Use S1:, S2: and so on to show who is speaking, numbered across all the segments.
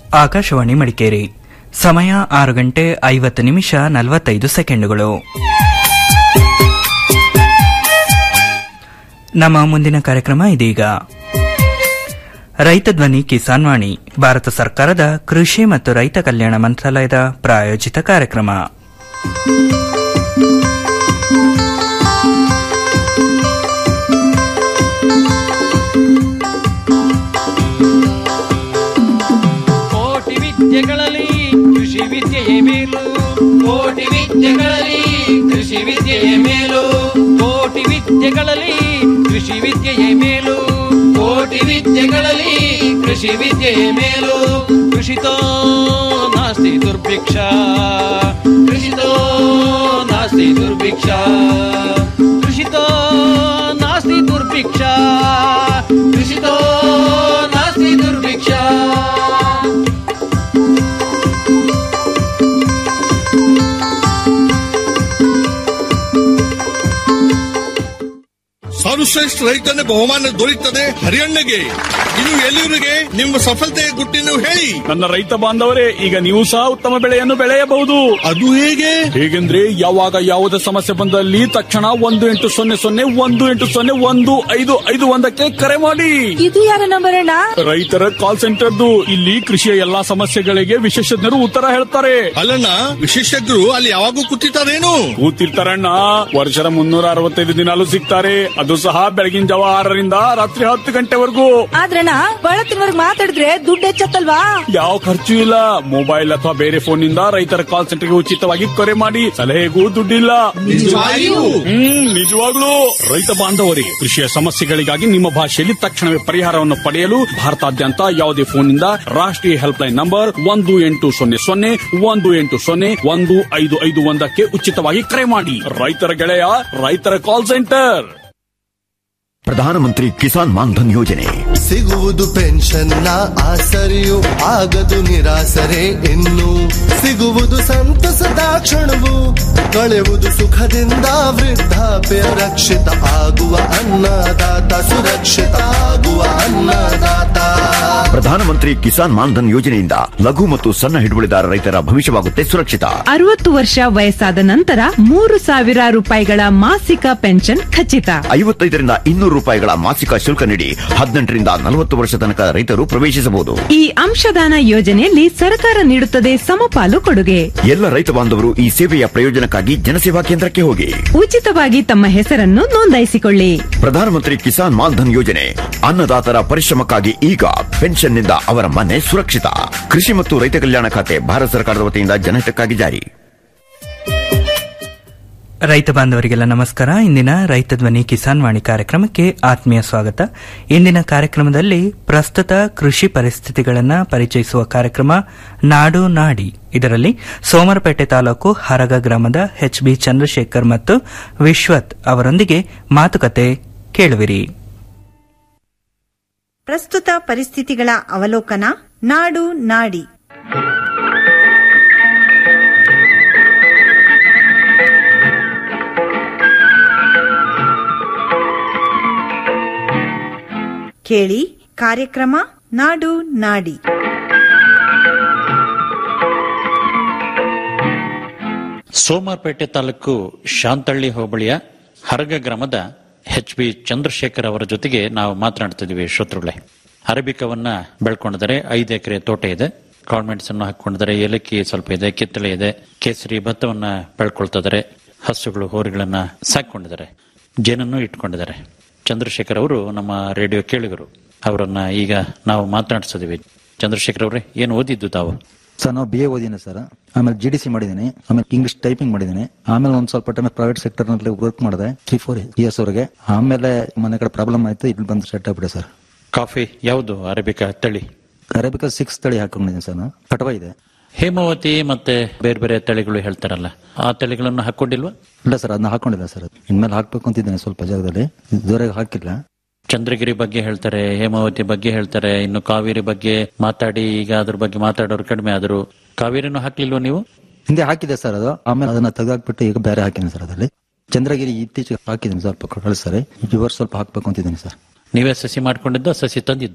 S1: ಆಕಾಶವಾಣಿ ಮಡಿಕೇರಿ ಸಮಯ ಆರು ಗಂಟೆ ಐವತ್ತು ನಿಮಿಷ ನಲವತ್ತೈದು ಸೆಕೆಂಡುಗಳು ನಮ್ಮ ಮುಂದಿನ ಕಾರ್ಯಕ್ರಮ ಇದೀಗ ರೈತ ಧ್ವನಿ ಕಿಸಾನ್ ವಾಣಿ ಭಾರತ ಸರ್ಕಾರದ ಕೃಷಿ ಮತ್ತು ರೈತ ಕಲ್ಯಾಣ ಮಂತ್ರಾಲಯದ ಪ್ರಾಯೋಜಿತ ಕಾರ್ಯಕ್ರಮ
S2: ಕೋಟಿ ವಿದ್ಯೆಗಳಲ್ಲಿ ಕೃಷಿ ವಿದ್ಯೆಯೇ ಮೇಲು
S3: ಕೋಟಿ ವಿದ್ಯೆಗಳಲ್ಲಿ ಕೃಷಿ ವಿದ್ಯೆಯ ಮೇಲು
S2: ಕೋಟಿ ವಿದ್ಯೆಗಳಲ್ಲಿ ಕೃಷಿ ವಿದ್ಯೆಯೇ ಮೇಲು
S3: ಕೋಟಿ ವಿದ್ಯೆಗಳಲ್ಲಿ ಕೃಷಿ ವಿದ್ಯೆಯ ಮೇಲು
S2: ಕೃಷಿತೋ ನಾಸ್ತಿ ದುರ್ಭಿಕ್ಷ
S3: ಕೃಷಿತೋ ನಾಸ್ತಿ ದುರ್ಭಿಕ್ಷ
S2: ಕೃಷಿತೋ ನಾಸ್ತಿ ದುರ್ಭಿಕ್ಷ
S3: ಕೃಷಿತೋ ನಾಸ್ತಿ ದುರ್ಭಿಕ್ಷ
S4: ಸರ್ವಶ್ರೇಷ್ಠ ರೈತನ ಬಹುಮಾನ ದೊರೆಯುತ್ತದೆ ಹರಿಯಣ್ಣಗೆ ಇದು ಎಲ್ಲಿವರಿಗೆ ನಿಮ್ಮ ಸಫಲತೆಯ ಗುಟ್ಟಿನ ಹೇಳಿ
S5: ನನ್ನ ರೈತ ಬಾಂಧವರೇ ಈಗ ನೀವು ಸಹ ಉತ್ತಮ ಬೆಳೆಯನ್ನು ಬೆಳೆಯಬಹುದು
S4: ಅದು ಹೇಗೆ
S5: ಹೇಗೆಂದ್ರೆ ಯಾವಾಗ ಯಾವುದೇ ಸಮಸ್ಯೆ ಬಂದಲ್ಲಿ ತಕ್ಷಣ ಒಂದು ಎಂಟು ಸೊನ್ನೆ ಸೊನ್ನೆ ಒಂದು ಎಂಟು ಸೊನ್ನೆ ಒಂದು ಐದು ಐದು ಒಂದಕ್ಕೆ ಕರೆ ಮಾಡಿ
S6: ಇದು ಯಾರ ನಂಬರ್ ಅಣ್ಣ
S5: ರೈತರ ಕಾಲ್ ಸೆಂಟರ್ದು ಇಲ್ಲಿ ಕೃಷಿಯ ಎಲ್ಲಾ ಸಮಸ್ಯೆಗಳಿಗೆ ವಿಶೇಷಜ್ಞರು ಉತ್ತರ ಹೇಳ್ತಾರೆ
S4: ಅಲ್ಲಣ್ಣ ವಿಶೇಷಜ್ಞರು ಅಲ್ಲಿ ಯಾವಾಗೂ ಕೂತಿರ್ತಾರೇನು
S5: ಕೂತಿರ್ತಾರಣ್ಣ ವರ್ಷದ ಮುನ್ನೂರ ಅರವತ್ತೈದು ದಿನಾಲು ಸಿಗ್ತಾರೆ ಅದು ಸಹ ಬೆಳಗಿನ ಜಾವ ಆರರಿಂದ ರಾತ್ರಿ ಹತ್ತು ಗಂಟೆವರೆಗೂ
S6: ಆದ್ರಣ್ಣ ಬಳತ್ತಿನವರ್ಗ್ ಮಾತಾಡಿದ್ರೆ ದುಡ್ಡು ಹೆಚ್ಚತ್ತಲ್ವಾ
S5: ಯಾವ ಖರ್ಚು ಇಲ್ಲ ಮೊಬೈಲ್ ಅಥವಾ ಬೇರೆ ಫೋನ್ ನಿಂದ ರೈತರ ಕಾಲ್ ಸೆಂಟರ್ಗೆ ಉಚಿತವಾಗಿ ಕರೆ ಮಾಡಿ ಸಲಹೆಗೂ ದುಡ್ಡಿಲ್ಲ
S4: ನಿಜವಾಗಿಯೂ?
S5: ಹ್ಮ್ ನಿಜವಾಗ್ಲೂ ರೈತ ಬಾಂಧವರಿಗೆ ಕೃಷಿಯ ಸಮಸ್ಯೆಗಳಿಗಾಗಿ ನಿಮ್ಮ ಭಾಷೆಯಲ್ಲಿ ತಕ್ಷಣವೇ ಪರಿಹಾರವನ್ನು ಪಡೆಯಲು ಭಾರತಾದ್ಯಂತ ಯಾವುದೇ ಫೋನ್ನಿಂದ ರಾಷ್ಟ್ರೀಯ ಹೆಲ್ಪ್ ಲೈನ್ ನಂಬರ್ ಒಂದು ಎಂಟು ಸೊನ್ನೆ ಸೊನ್ನೆ ಒಂದು ಎಂಟು ಸೊನ್ನೆ ಒಂದು ಐದು ಐದು ಒಂದಕ್ಕೆ ಉಚಿತವಾಗಿ ಕರೆ ಮಾಡಿ ರೈತರ ಗೆಳೆಯ ರೈತರ ಕಾಲ್ ಸೆಂಟರ್
S7: ಪ್ರಧಾನಮಂತ್ರಿ ಕಿಸಾನ್ ಮಾನ್ಧನ್ ಯೋಜನೆ
S8: ಸಿಗುವುದು ಪೆನ್ಷನ್ನ ಆಸರೆಯು ಆಗದು ನಿರಾಸರೆ ಇನ್ನು ಸಿಗುವುದು ಸಂತಸದ ಕ್ಷಣವು ಕಳೆಯುವುದು ಸುಖದಿಂದ ವೃದ್ಧಾಪ್ಯ ರಕ್ಷಿತ ಆಗುವ ಅನ್ನದಾತ ಸುರಕ್ಷಿತ ಆಗುವ ಅನ್ನದಾತ
S7: ಪ್ರಧಾನಮಂತ್ರಿ ಕಿಸಾನ್ ಮಾನ್ಧನ್ ಯೋಜನೆಯಿಂದ ಲಘು ಮತ್ತು ಸಣ್ಣ ಹಿಡುವಳಿದಾರ ರೈತರ ಭವಿಷ್ಯವಾಗುತ್ತೆ ಸುರಕ್ಷಿತ
S9: ಅರವತ್ತು ವರ್ಷ ವಯಸ್ಸಾದ ನಂತರ ಮೂರು ಸಾವಿರ ರೂಪಾಯಿಗಳ ಮಾಸಿಕ ಪೆನ್ಷನ್ ಖಚಿತ
S7: ಐವತ್ತೈದರಿಂದ ಇನ್ನೂರು ರೂಪಾಯಿಗಳ ಮಾಸಿಕ ಶುಲ್ಕ ನೀಡಿ ಹದಿನೆಂಟರಿಂದ ನಲವತ್ತು ವರ್ಷ ತನಕ ರೈತರು ಪ್ರವೇಶಿಸಬಹುದು
S9: ಈ ಅಂಶದಾನ ಯೋಜನೆಯಲ್ಲಿ ಸರ್ಕಾರ ನೀಡುತ್ತದೆ ಸಮಪಾಲು ಕೊಡುಗೆ
S7: ಎಲ್ಲ ರೈತ ಬಾಂಧವರು ಈ ಸೇವೆಯ ಪ್ರಯೋಜನಕ್ಕಾಗಿ ಜನಸೇವಾ ಕೇಂದ್ರಕ್ಕೆ ಹೋಗಿ
S9: ಉಚಿತವಾಗಿ ತಮ್ಮ ಹೆಸರನ್ನು ನೋಂದಾಯಿಸಿಕೊಳ್ಳಿ
S7: ಪ್ರಧಾನಮಂತ್ರಿ ಕಿಸಾನ್ ಮಾನ್ಧನ್ ಯೋಜನೆ ಅನ್ನದಾತರ ಪರಿಶ್ರಮಕ್ಕಾಗಿ ಈಗ ಪೆನ್ಷನ್ನಿಂದ ಅವರ ಮನೆ ಸುರಕ್ಷಿತ ಕೃಷಿ ಮತ್ತು ರೈತ ಕಲ್ಯಾಣ ಖಾತೆ ಭಾರತ ಸರ್ಕಾರದ ವತಿಯಿಂದ ಜನಹಿತಕ್ಕಾಗಿ ಜಾರಿ
S1: ರೈತ ಬಾಂಧವರಿಗೆಲ್ಲ ನಮಸ್ಕಾರ ಇಂದಿನ ರೈತ ಧ್ವನಿ ಕಿಸಾನ್ ವಾಣಿ ಕಾರ್ಯಕ್ರಮಕ್ಕೆ ಆತ್ಮೀಯ ಸ್ವಾಗತ ಇಂದಿನ ಕಾರ್ಯಕ್ರಮದಲ್ಲಿ ಪ್ರಸ್ತುತ ಕೃಷಿ ಪರಿಸ್ಥಿತಿಗಳನ್ನು ಪರಿಚಯಿಸುವ ಕಾರ್ಯಕ್ರಮ ನಾಡು ನಾಡಿ ಇದರಲ್ಲಿ ಸೋಮರಪೇಟೆ ತಾಲೂಕು ಹರಗ ಗ್ರಾಮದ ಎಚ್ ಬಿ ಚಂದ್ರಶೇಖರ್ ಮತ್ತು ವಿಶ್ವತ್ ಅವರೊಂದಿಗೆ ಮಾತುಕತೆ ಕೇಳುವಿರಿ
S10: ಪ್ರಸ್ತುತ ಪರಿಸ್ಥಿತಿಗಳ ಅವಲೋಕನ ನಾಡು ನಾಡಿ ಕೇಳಿ ಕಾರ್ಯಕ್ರಮ ನಾಡು ನಾಡಿ
S11: ಸೋಮವಾರಪೇಟೆ ತಾಲೂಕು ಶಾಂತಳ್ಳಿ ಹೋಬಳಿಯ ಹರಗ ಗ್ರಾಮದ ಎಚ್ ಬಿ ಚಂದ್ರಶೇಖರ್ ಅವರ ಜೊತೆಗೆ ನಾವು ಮಾತನಾಡ್ತಿದ್ದೀವಿ ಶ್ರೋತೃಗಳೇ ಅರಬಿಕವನ್ನ ಬೆಳ್ಕೊಂಡಿದ್ದಾರೆ ಐದು ಎಕರೆ ತೋಟ ಇದೆ ಕಾನ್ವೆಂಟ್ಸ್ ಅನ್ನು ಹಾಕೊಂಡಿದ್ದಾರೆ ಏಲಕ್ಕಿ ಸ್ವಲ್ಪ ಇದೆ ಕಿತ್ತಳೆ ಇದೆ ಕೇಸರಿ ಭತ್ತವನ್ನ ಬೆಳ್ಕೊಳ್ತಿದ್ದಾರೆ ಹಸುಗಳು ಹೋರಿಗಳನ್ನ ಸಾಕೊಂಡಿದ್ದಾರೆ ಜೇನನ್ನು ಇಟ್ಕೊಂಡಿದ್ದಾರೆ ಚಂದ್ರಶೇಖರ್ ಅವರು ನಮ್ಮ ರೇಡಿಯೋ ಕೇಳಿಗರು ಅವರನ್ನ ಈಗ ನಾವು ಮಾತನಾಡಿಸಿದೀವಿ ಚಂದ್ರಶೇಖರ್ ಅವರೇ ಏನು ಓದಿದ್ದು ತಾವು
S12: ಸರ್ ನಾವು ಬಿ ಎ ಓದಿನಿ ಸರ್ ಆಮೇಲೆ ಜಿ ಡಿ ಸಿ ಮಾಡಿದ್ದೀನಿ ಆಮೇಲೆ ಇಂಗ್ಲಿಷ್ ಟೈಪಿಂಗ್ ಮಾಡಿದ್ದೀನಿ ಆಮೇಲೆ ಒಂದ್ ಸ್ವಲ್ಪ ಟೈಮ್ ಪ್ರೈವೇಟ್ ಸೆಕ್ಟರ್ ನಲ್ಲಿ ವರ್ಕ್ ಮಾಡಿದೆ ತ್ರೀ ಫೋರ್ ಇಯರ್ಸ್ ವರೆಗೆ ಆಮೇಲೆ ಮನೆ ಕಡೆ ಪ್ರಾಬ್ಲಮ್ ಆಯ್ತು ಇಲ್ಲಿ ಬಂದು ಸೆಟ್ ಆಗ್ಬಿಟ್ಟೆ ಸರ್
S11: ಕಾಫಿ ಯಾವುದು ಅರೇಬಿಕಾ ತಳಿ
S12: ಅರೇಬಿಕಾ ಸಿಕ್ಸ್ ತಳಿ ಹಾಕೊಂಡಿದ್ದೀನಿ ಸರ್ ನಾನು ಕಟವ ಇದೆ
S11: ಹೇಮಾವತಿ ಮತ್ತೆ ಬೇರೆ ಬೇರೆ ತಳಿಗಳು ಹೇಳ್ತಾರಲ್ಲ ಆ ತಳಿಗಳನ್ನು ಹಾಕೊಂಡಿಲ್ವಾ
S12: ಇಲ್ಲ ಸರ್ ಅದನ್ನ ಹಾಕೊಂಡಿಲ್ಲ ಸರ್ ಇನ್ಮೇಲೆ ಹಾಕ್ಬೇಕು ಅಂತಿದ್ದೇನೆ ಸ್ವಲ್ಪ ಜಾಗದಲ್ಲಿ ಇದುವರೆಗೆ ಹಾಕಿಲ್ಲ
S11: ಚಂದ್ರಗಿರಿ ಬಗ್ಗೆ ಹೇಳ್ತಾರೆ ಹೇಮಾವತಿ ಬಗ್ಗೆ ಹೇಳ್ತಾರೆ ಇನ್ನು ಕಾವೇರಿ ಬಗ್ಗೆ ಮಾತಾಡಿ ಈಗ ಅದ್ರ ಬಗ್ಗೆ ಮಾತಾಡೋರು ಕಡಿಮೆ ಆದ್ರು ಕಾವೇರಿನೂ ಹಾಕ್ಲಿಲ್ವಾ ನೀವು
S12: ಹಿಂದೆ ಹಾಕಿದೆ ಸರ್ ಅದು ಆಮೇಲೆ ಅದನ್ನ ತೆಗೆದಾಕ್ಬಿಟ್ಟು ಈಗ ಬೇರೆ ಹಾಕಿದ್ದೀನಿ ಸರ್ ಅದರಲ್ಲಿ ಚಂದ್ರಗಿರಿ ಇತ್ತೀಚೆಗೆ ಹಾಕಿದ್ದೀನಿ ಸ್ವಲ್ಪ ಕಳಿಸ್ತಾರೆ ಇವರು ಸ್ವಲ್ಪ ಹಾಕ್ಬೇಕು ಅಂತಿದ್ದೀನಿ ಸರ್
S11: ನೀವೇ ಸಸಿ ಮಾಡ್ಕೊಂಡಿದ್ದ ಸಸಿ ತಂದಿದ್ದ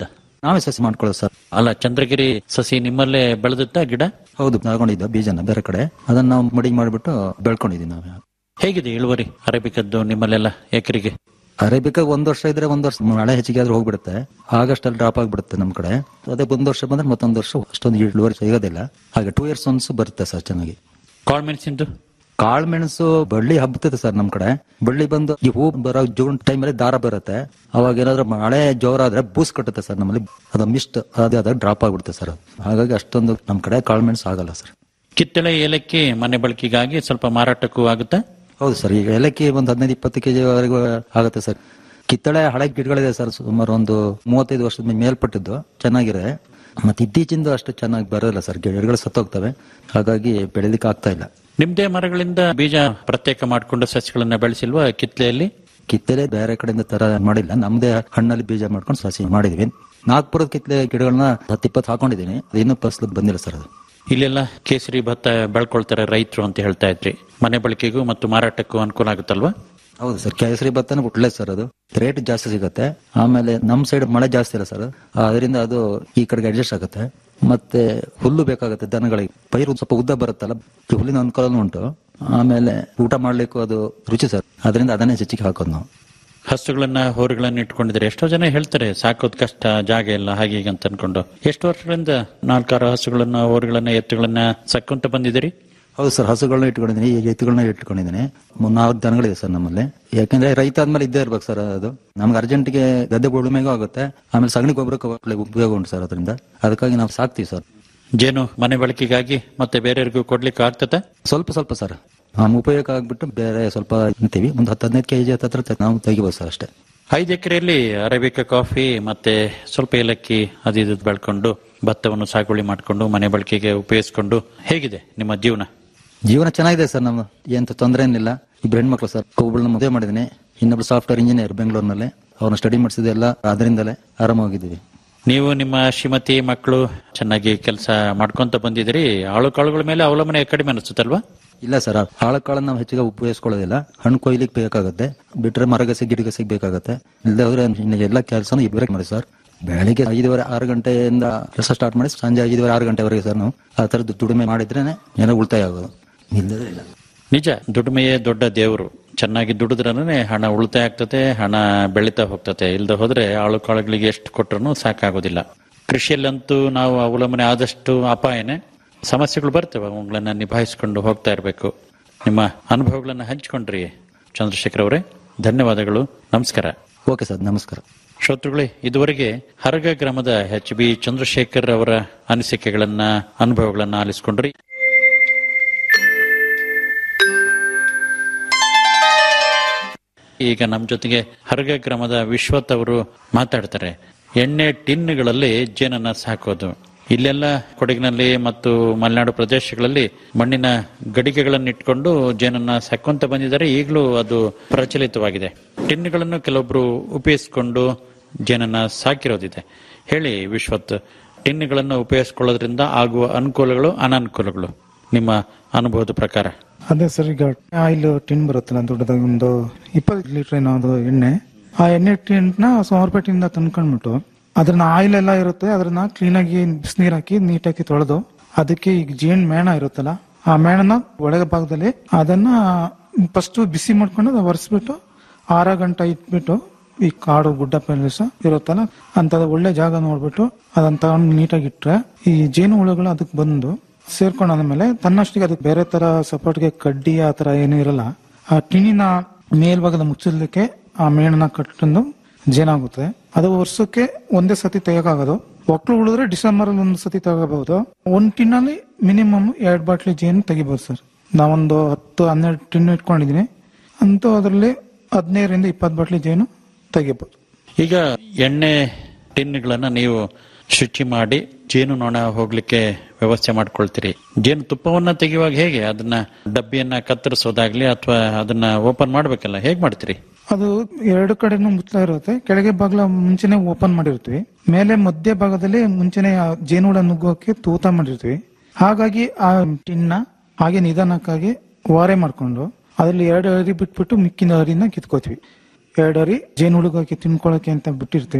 S12: ನಾವೇ ಸಸಿ ಮಾಡ್ಕೊಳ್ಳೋದು ಸರ್
S11: ಅಲ್ಲ ಚಂದ್ರಗಿರಿ ಸಸಿ ನಿಮ್ಮಲ್ಲೇ ಬೆಳೆದಿತ್ತ ಗಿಡ
S12: ಹೌದು ತಗೊಂಡಿದ್ದ ಬೀಜನ ಬೇರೆ ಕಡೆ ಅದನ್ನ ನಾವು ಮಡಿಗೆ ಮಾಡಿಬಿಟ್ಟು ಬೆಳ್ಕೊಂಡಿದ್ದೀವಿ ನಾವೇ
S11: ಹೇಗಿದೆ ಇಳುವರಿ ಅರೇಬಿಕದ್ದು ನಿಮ್ಮಲ್ಲೆಲ್ಲ ಎಕರೆಗೆ
S12: ಅರೇಬಿಕ ಒಂದ್ ವರ್ಷ ಇದ್ರೆ ಒಂದ್ ವರ್ಷ ಮಳೆ ಹೆಚ್ಚಿಗೆ ಆದ್ರೂ ಹೋಗ್ಬಿಡುತ್ತೆ ಆಗಸ್ಟ್ ಅಲ್ಲಿ ಡ್ರಾಪ್ ಆಗ್ಬಿಡುತ್ತೆ ನಮ್ ಕಡೆ ಅದೇ ಒಂದ್ ವರ್ಷ ಬಂದ್ರೆ ಮತ್ತೊಂದ್ ವರ್ಷ ಅಷ್ಟೊಂದು ಇಳುವರಿ ಸಿಗೋದಿಲ್ಲ ಹಾಗೆ ಟೂ ಇಯರ್ಸ್ ಒನ್ಸ್ ಬರುತ್ತೆ ಸರ್ ಚೆನ್ನಾಗಿ
S11: ಕಾಳ್ಮೆಣಸಿಂದು
S12: ಕಾಳು ಮೆಣಸು ಬಳ್ಳಿ ಹಬ್ಬುತ್ತದೆ ಸರ್ ನಮ್ ಕಡೆ ಬಳ್ಳಿ ಬಂದು ಈ ಹೂ ಬರೋ ಜೂನ್ ಟೈಮಲ್ಲಿ ದಾರ ಬರುತ್ತೆ ಅವಾಗ ಏನಾದ್ರು ಮಳೆ ಜೋರಾದ್ರೆ ಬೂಸ್ ಕಟ್ಟುತ್ತೆ ಸರ್ ನಮ್ಮಲ್ಲಿ ಅದು ಮಿಸ್ಟ್ ಅದೇ ಅದಾಗ ಡ್ರಾಪ್ ಆಗ್ಬಿಡುತ್ತೆ ಸರ್ ಹಾಗಾಗಿ ಅಷ್ಟೊಂದು ನಮ್ ಕಡೆ ಕಾಳು ಮೆಣಸು ಆಗಲ್ಲ ಸರ್
S11: ಕಿತ್ತಳೆ ಏಲಕ್ಕಿ ಮನೆ ಬಳಕೆಗಾಗಿ ಸ್ವಲ್ಪ ಮಾರಾಟಕ್ಕೂ ಆಗುತ್ತಾ
S12: ಹೌದು ಸರ್ ಈಗ ಏಲಕ್ಕಿ ಒಂದು ಹದಿನೈದು ಇಪ್ಪತ್ತು ಕೆಜಿ ವರೆಗೂ ಆಗುತ್ತೆ ಸರ್ ಕಿತ್ತಳೆ ಹಳೆ ಗಿಡಗಳಿದೆ ಸರ್ ಸುಮಾರು ಒಂದು ಮೂವತ್ತೈದು ವರ್ಷದ ಮೇಲ್ಪಟ್ಟಿದ್ದು ಚೆನ್ನಾಗಿದೆ ಮತ್ತೆ ಇತ್ತೀಚಿಂದ ಅಷ್ಟು ಚೆನ್ನಾಗಿ ಬರೋದಿಲ್ಲ ಸರ್ ಗಿಡಗಳು ಸತ್ತೋಗ್ತವೆ ಹಾಗಾಗಿ ಬೆಳಿಲಿಕ್ಕೆ ಆಗ್ತಾ ಇಲ್ಲ
S11: ನಿಮ್ದೇ ಮರಗಳಿಂದ ಬೀಜ ಪ್ರತ್ಯೇಕ ಮಾಡಿಕೊಂಡು ಸಸ್ಯಗಳನ್ನ ಬೆಳೆಸಿಲ್ವಾ ಕಿತ್ಲೆಯಲ್ಲಿ
S12: ಕಿತ್ತಲೆ ಬೇರೆ ಕಡೆಯಿಂದ ತರ ಮಾಡಿಲ್ಲ ನಮ್ದೇ ಹಣ್ಣಲ್ಲಿ ಬೀಜ ಮಾಡ್ಕೊಂಡು ಸಸಿ ಮಾಡಿದ್ವಿ ನಾಗ್ಪುರದ ಕಿತ್ತಲೆ ಗಿಡಗಳನ್ನ ಹತ್ತಿಪ್ಪತ್ತು ಹಾಕೊಂಡಿದ್ದೀನಿ ಅದು ಇನ್ನೂ ಫಸಲು ಬಂದಿಲ್ಲ ಸರ್ ಅದು
S11: ಇಲ್ಲೆಲ್ಲ ಕೇಸರಿ ಭತ್ತ ಬೆಳ್ಕೊಳ್ತಾರೆ ರೈತರು ಅಂತ ಹೇಳ್ತಾ ಇದ್ರಿ ಮನೆ ಬಳಕೆಗೂ ಮತ್ತು ಮಾರಾಟಕ್ಕೂ ಅನುಕೂಲ ಆಗುತ್ತಲ್ವಾ
S12: ಹೌದು ಸರ್ ಕೇಸರಿ ಭತ್ತನ ಒಳ್ಳೆ ಸರ್ ಅದು ರೇಟ್ ಜಾಸ್ತಿ ಸಿಗುತ್ತೆ ಆಮೇಲೆ ನಮ್ ಸೈಡ್ ಮಳೆ ಜಾಸ್ತಿ ಇಲ್ಲ ಸರ್ ಅದರಿಂದ ಅದು ಈ ಕಡೆಗೆ ಅಡ್ಜಸ್ಟ್ ಆಗುತ್ತೆ ಮತ್ತೆ ಹುಲ್ಲು ಬೇಕಾಗುತ್ತೆ ದನಗಳಿಗೆ ಪೈರು ಸ್ವಲ್ಪ ಉದ್ದ ಬರುತ್ತಲ್ಲ ಈ ಹುಲ್ಲಿನ ಅನುಕೂಲನೂ ಉಂಟು ಆಮೇಲೆ ಊಟ ಮಾಡ್ಲಿಕ್ಕೂ ಅದು ರುಚಿ ಸರ್ ಅದರಿಂದ ಅದನ್ನೇ ಹೆಚ್ಚಿಗೆ ಹಾಕೋದು ನಾವು
S11: ಹಸುಗಳನ್ನ ಹೋರಿಗಳನ್ನ ಇಟ್ಕೊಂಡಿದ್ರೆ ಎಷ್ಟೋ ಜನ ಹೇಳ್ತಾರೆ ಸಾಕೋದ್ ಕಷ್ಟ ಜಾಗ ಇಲ್ಲ ಹಾಗೆ ಹೀಗೆ ಅಂತ ಅನ್ಕೊಂಡು ಎಷ್ಟು ವರ್ಷಗಳಿಂದ ನಾಲ್ಕಾರು ಹಸುಗಳನ್ನ ಹೋರಿಗಳನ್ನ ಎತ್ತುಗಳನ್ನ ಸಕ್ಕೊಂತ ಬಂದಿದ್ದೀರಿ
S12: ಹೌದು ಸರ್ ಹಸುಗಳನ್ನ ಇಟ್ಕೊಂಡಿದ್ದೀನಿ ಈಗ ಎತ್ತುಗಳನ್ನ ಇಟ್ಕೊಂಡಿದ್ದೀನಿ ಮೂರ್ ನಾಲ್ಕು ದನಗಳಿದೆ ಸರ್ ನಮ್ಮಲ್ಲಿ ಯಾಕಂದ್ರೆ ರೈತ ಆದ್ಮೇಲೆ ಇದ್ದೇ ಇರ್ಬೇಕು ಸರ್ ಅದು ನಮ್ಗೆ ಅರ್ಜೆಂಟ್ಗೆ ಗದ್ದೆ ಉಳುಮೆಗೂ ಆಗುತ್ತೆ ಆಮೇಲೆ ಸಗಣಿ ಗೊಬ್ಬರಕ್ಕೆ ಒಳ್ಳೆ ಉಪಯೋಗ ಉಂಟು ಸರ್ ಅದರಿಂದ ಅದಕ್ಕಾಗಿ ನಾವು ಸಾಕ್ತೀವಿ ಸರ್
S11: ಜೇನು ಮನೆ ಬಳಕೆಗಾಗಿ ಮತ್ತೆ ಬೇರೆಯವ್ರಿಗೂ ಕೊಡ್ಲಿಕ್ಕೆ ಆಗ್ತದ
S12: ಸ್ವಲ್ಪ ಸ್ವಲ್ಪ ಸರ್ ನಮ್ಮ ಉಪಯೋಗ ಆಗ್ಬಿಟ್ಟು ಬೇರೆ ಸ್ವಲ್ಪ ಅಂತೀವಿ ಒಂದು ಹತ್ತು ಹದಿನೈದು ಕೆಜಿ ಹತ್ರ ನಾವು ತೆಗಿಬೋದು ಸರ್ ಅಷ್ಟೇ
S11: ಐದು ಎಕರೆಯಲ್ಲಿ ಅರೇಬಿಕಾ ಕಾಫಿ ಮತ್ತೆ ಸ್ವಲ್ಪ ಏಲಕ್ಕಿ ಅದು ಇದು ಬೆಳ್ಕೊಂಡು ಭತ್ತವನ್ನು ಸಾಗುವಳಿ ಮಾಡಿಕೊಂಡು ಮನೆ ಬಳಕೆಗೆ ಉಪಯೋಗಿಸಿಕೊಂಡು ಹೇಗಿದೆ ನಿಮ್ಮ ಜೀವನ
S12: ಜೀವನ ಚೆನ್ನಾಗಿದೆ ಸರ್ ನಮ್ಮ ಎಂತ ತೊಂದರೆ ಏನಿಲ್ಲ ಇಬ್ರು ಹೆಣ್ಮಕ್ಳು ಸರ್ ಒಬ್ಬಳನ್ನ ಮದುವೆ ಮಾಡಿದ್ದೀನಿ ಇನ್ನೊಬ್ಳು ಸಾಫ್ಟ್ವೇರ್ ಇಂಜಿನಿಯರ್ ಬೆಂಗಳೂರಿನಲ್ಲಿ ಅವ್ರನ್ನ ಸ್ಟಡಿ ಮಾಡಿಸಿದೆಲ್ಲ ಅದರಿಂದಲೇ ಆರಾಮವಾಗಿದ್ದೀವಿ
S11: ನೀವು ನಿಮ್ಮ ಶ್ರೀಮತಿ ಮಕ್ಕಳು ಚೆನ್ನಾಗಿ ಕೆಲಸ ಮಾಡ್ಕೊಂತ ಬಂದಿದ್ದೀರಿ ಆಳು ಕಾಳುಗಳ ಮೇಲೆ ಅವಲಂಬನೆ ಕಡಿಮೆ ಅನಿಸುತ್ತಲ್ವಾ
S12: ಇಲ್ಲ ಸರ್ ಆಳ ಕಾಳನ್ನ ನಾವು ಹೆಚ್ಚಿಗೆ ಉಪಯೋಗಿಸ್ಕೊಳ್ಳೋದಿಲ್ಲ ಹಣ್ಣು ಕೊಯ್ಲಿಕ್ಕೆ ಬೇಕಾಗುತ್ತೆ ಬಿಟ್ರೆ ಮರಗಸಿ ಗಿಡಗಸಿಗೆ ಬೇಕಾಗುತ್ತೆ ಇಲ್ಲದೆ ಹೋದ್ರೆ ಇನ್ನು ಎಲ್ಲ ಕೆಲಸನೂ ಇಬ್ಬರೇ ಮಾಡಿ ಸರ್ ಬೆಳಿಗ್ಗೆ ಐದುವರೆ ಆರು ಗಂಟೆಯಿಂದ ಕೆಲಸ ಸ್ಟಾರ್ಟ್ ಮಾಡಿ ಸಂಜೆ ಐದುವರೆ ಆರು ಗಂಟೆವರೆಗೆ ಸರ್ ನಾವು ಆ ಥರದ್ದು ದುಡಿಮೆ ಮಾಡಿದ್ರೇನೆ ಏನೋ ಉಳಿತಾಯ ಆಗೋದು ಇಲ್ಲದ್ರೆ ಇಲ್ಲ
S11: ನಿಜ ದುಡಿಮೆಯೇ ದೊಡ್ಡ ದೇವರು ಚೆನ್ನಾಗಿ ದುಡಿದ್ರನೇ ಹಣ ಉಳಿತಾಯ ಆಗ್ತದೆ ಹಣ ಬೆಳೀತಾ ಹೋಗ್ತದೆ ಇಲ್ಲದೆ ಹೋದ್ರೆ ಆಳು ಕಾಳುಗಳಿಗೆ ಎಷ್ಟು ಕೊಟ್ಟರು ಸಾಕಾಗೋದಿಲ್ಲ ಕೃಷಿಯಲ್ಲಂತೂ ನಾವು ಅವಲಂಬನೆ ಆದಷ್ಟು ಅಪಾಯನೇ ಸಮಸ್ಯೆಗಳು ಬರ್ತವೆ ಅವುಗಳನ್ನ ನಿಭಾಯಿಸಿಕೊಂಡು ಹೋಗ್ತಾ ಇರಬೇಕು ನಿಮ್ಮ ಅನುಭವಗಳನ್ನ ಹಂಚಿಕೊಂಡ್ರಿ ಚಂದ್ರಶೇಖರ್ ಅವರೇ ಧನ್ಯವಾದಗಳು ನಮಸ್ಕಾರ
S12: ಓಕೆ ಸರ್ ನಮಸ್ಕಾರ
S11: ಶ್ರೋತೃಗಳೇ ಇದುವರೆಗೆ ಹರಗ ಗ್ರಾಮದ ಎಚ್ ಬಿ ಚಂದ್ರಶೇಖರ್ ಅವರ ಅನಿಸಿಕೆಗಳನ್ನ ಅನುಭವಗಳನ್ನ ಆಲಿಸಿಕೊಂಡ್ರಿ ಈಗ ನಮ್ಮ ಜೊತೆಗೆ ಹರಗ ಗ್ರಾಮದ ವಿಶ್ವತ್ ಅವರು ಮಾತಾಡ್ತಾರೆ ಎಣ್ಣೆ ಟಿನ್ಗಳಲ್ಲಿ ಜೇನನ್ನ ಸಾಕೋದು ಇಲ್ಲೆಲ್ಲ ಕೊಡಗಿನಲ್ಲಿ ಮತ್ತು ಮಲೆನಾಡು ಪ್ರದೇಶಗಳಲ್ಲಿ ಮಣ್ಣಿನ ಗಡಿಗೆಗಳನ್ನು ಇಟ್ಕೊಂಡು ಜೇನನ್ನ ಸಾಕೊಂತ ಬಂದಿದ್ದಾರೆ ಈಗಲೂ ಅದು ಪ್ರಚಲಿತವಾಗಿದೆ ಟಿನ್ಗಳನ್ನು ಕೆಲವೊಬ್ರು ಉಪಯೋಗಿಸಿಕೊಂಡು ಜೇನನ್ನ ಸಾಕಿರೋದಿದೆ ಹೇಳಿ ವಿಶ್ವತ್ ಟಿನ್ಗಳನ್ನು ಉಪಯೋಗಿಸ್ಕೊಳ್ಳೋದ್ರಿಂದ ಆಗುವ ಅನುಕೂಲಗಳು ಅನಾನುಕೂಲಗಳು ನಿಮ್ಮ ಅನುಭವದ ಪ್ರಕಾರ
S13: ಅದೇ ಸರ್ ಈಗ ಆಯಿಲ್ ಟಿನ್ ಬರುತ್ತಲ್ಲ ದೊಡ್ಡದಾಗಿ ಒಂದು ಇಪ್ಪತ್ತು ಲೀಟರ್ ಏನೋ ಎಣ್ಣೆ ಆ ಎಣ್ಣೆ ಟಿನ್ನ ಸೋಮವಾರಪೇಟೆಯಿಂದ ತಂದ್ಕೊಂಡ್ಬಿಟ್ಟು ಅದ್ರನ್ನ ಆಯಿಲ್ ಎಲ್ಲ ಇರುತ್ತೆ ಅದನ್ನ ಕ್ಲೀನ್ ಆಗಿ ಬಿಸಿನೀರ್ ಹಾಕಿ ನೀಟಾಗಿ ತೊಳೆದು ಅದಕ್ಕೆ ಈಗ ಜೇನ್ ಮೇಣ ಇರುತ್ತಲ್ಲ ಆ ಮೇಣನ ಒಳಗೆ ಭಾಗದಲ್ಲಿ ಅದನ್ನ ಫಸ್ಟ್ ಬಿಸಿ ಮಾಡ್ಕೊಂಡು ಅದು ಒರೆಸ್ಬಿಟ್ಟು ಆರ ಗಂಟೆ ಇಟ್ಬಿಟ್ಟು ಈ ಕಾಡು ಗುಡ್ಡ ಪ್ರದೇಶ ಇರುತ್ತಲ್ಲ ಅಂತದ ಒಳ್ಳೆ ಜಾಗ ನೋಡ್ಬಿಟ್ಟು ಅದನ್ನ ತಗೊಂಡು ನೀಟಾಗಿ ಇಟ್ರೆ ಈ ಜೇನು ಹುಳುಗಳು ಅದಕ್ಕೆ ಬಂದು ಸೇರ್ಕೊಂಡಾದ್ಮೇಲೆ ತನ್ನಷ್ಟಿಗೆ ಅದಕ್ಕೆ ಬೇರೆ ತರ ಸಪೋರ್ಟ್ಗೆ ಕಡ್ಡಿ ಆ ತರ ಏನೂ ಇರಲ್ಲ ಆ ಟಿನಿನ ಮೇಲ್ಭಾಗದ ಮುಚ್ಚಲಿಕ್ಕೆ ಆ ಮೇಣನ ಕಟ್ಟೊಂದು ಜೇನಾಗುತ್ತೆ ಅದು ವರ್ಷಕ್ಕೆ ಒಂದೇ ಸತಿ ತೆಗೋಕ್ಕಾಗೋದು ಒಕ್ಳು ಉಳಿದ್ರೆ ಡಿಸೆಂಬರ್ ಅಲ್ಲಿ ಒಂದು ಸತಿ ತಗೋಬಹುದು ಒಂದ್ ಟಿನ್ನಲ್ಲಿ ಮಿನಿಮಮ್ ಎರಡ್ ಬಾಟ್ಲಿ ಜೇನು ತೆಗಿಬಹುದು ಸರ್ ನಾವೊಂದು ಹತ್ತು ಹನ್ನೆರಡು ಟಿನ್ ಇಟ್ಕೊಂಡಿದೀನಿ ಅಂತೂ ಅದರಲ್ಲಿ ಹದಿನೈದರಿಂದ ಇಪ್ಪತ್ತು ಬಾಟ್ಲಿ ಜೇನು ತೆಗಿಬಹುದು
S11: ಈಗ ಎಣ್ಣೆ ಟಿನ್ಗಳನ್ನ ನೀವು ಶುಚಿ ಮಾಡಿ ಜೇನು ನೊಣ ಹೋಗ್ಲಿಕ್ಕೆ ವ್ಯವಸ್ಥೆ ಮಾಡ್ಕೊಳ್ತೀರಿ ಜೇನು ತುಪ್ಪವನ್ನ ತೆಗೆಯುವಾಗ ಹೇಗೆ ಅದನ್ನ ಡಬ್ಬಿಯನ್ನ ಕತ್ತರಿಸೋದಾಗ್ಲಿ ಅಥವಾ ಅದನ್ನ ಓಪನ್ ಮಾಡ್ಬೇಕಲ್ಲ ಹೇಗ್ ಮಾಡ್ತೀರಿ
S13: ಅದು ಎರಡು ಕಡೆನೂ ಮುಚ್ಚಲ ಇರುತ್ತೆ ಕೆಳಗೆ ಬಾಗ್ಲ ಮುಂಚೆನೆ ಓಪನ್ ಮಾಡಿರ್ತೀವಿ ಮೇಲೆ ಮಧ್ಯ ಭಾಗದಲ್ಲಿ ಮುಂಚೆನೆ ಆ ಜೇನುಹುಳ ನುಗ್ಗೋಕೆ ತೂತ ಮಾಡಿರ್ತೀವಿ ಹಾಗಾಗಿ ಆ ಟಿನ್ನ ಹಾಗೆ ನಿಧಾನಕ್ಕಾಗಿ ವಾರೆ ಮಾಡ್ಕೊಂಡು ಅದ್ರಲ್ಲಿ ಎರಡು ಅರಿ ಬಿಟ್ಬಿಟ್ಟು ಮಿಕ್ಕಿನ ಅರಿನ ಕಿತ್ಕೋತೀವಿ ಎರಡು ಅರಿ ಜೇನುಹುಳುಗೋಕೆ ತಿನ್ಕೊಳಕ್ಕೆ ಅಂತ ಬಿಟ್ಟಿರ್ತೀವಿ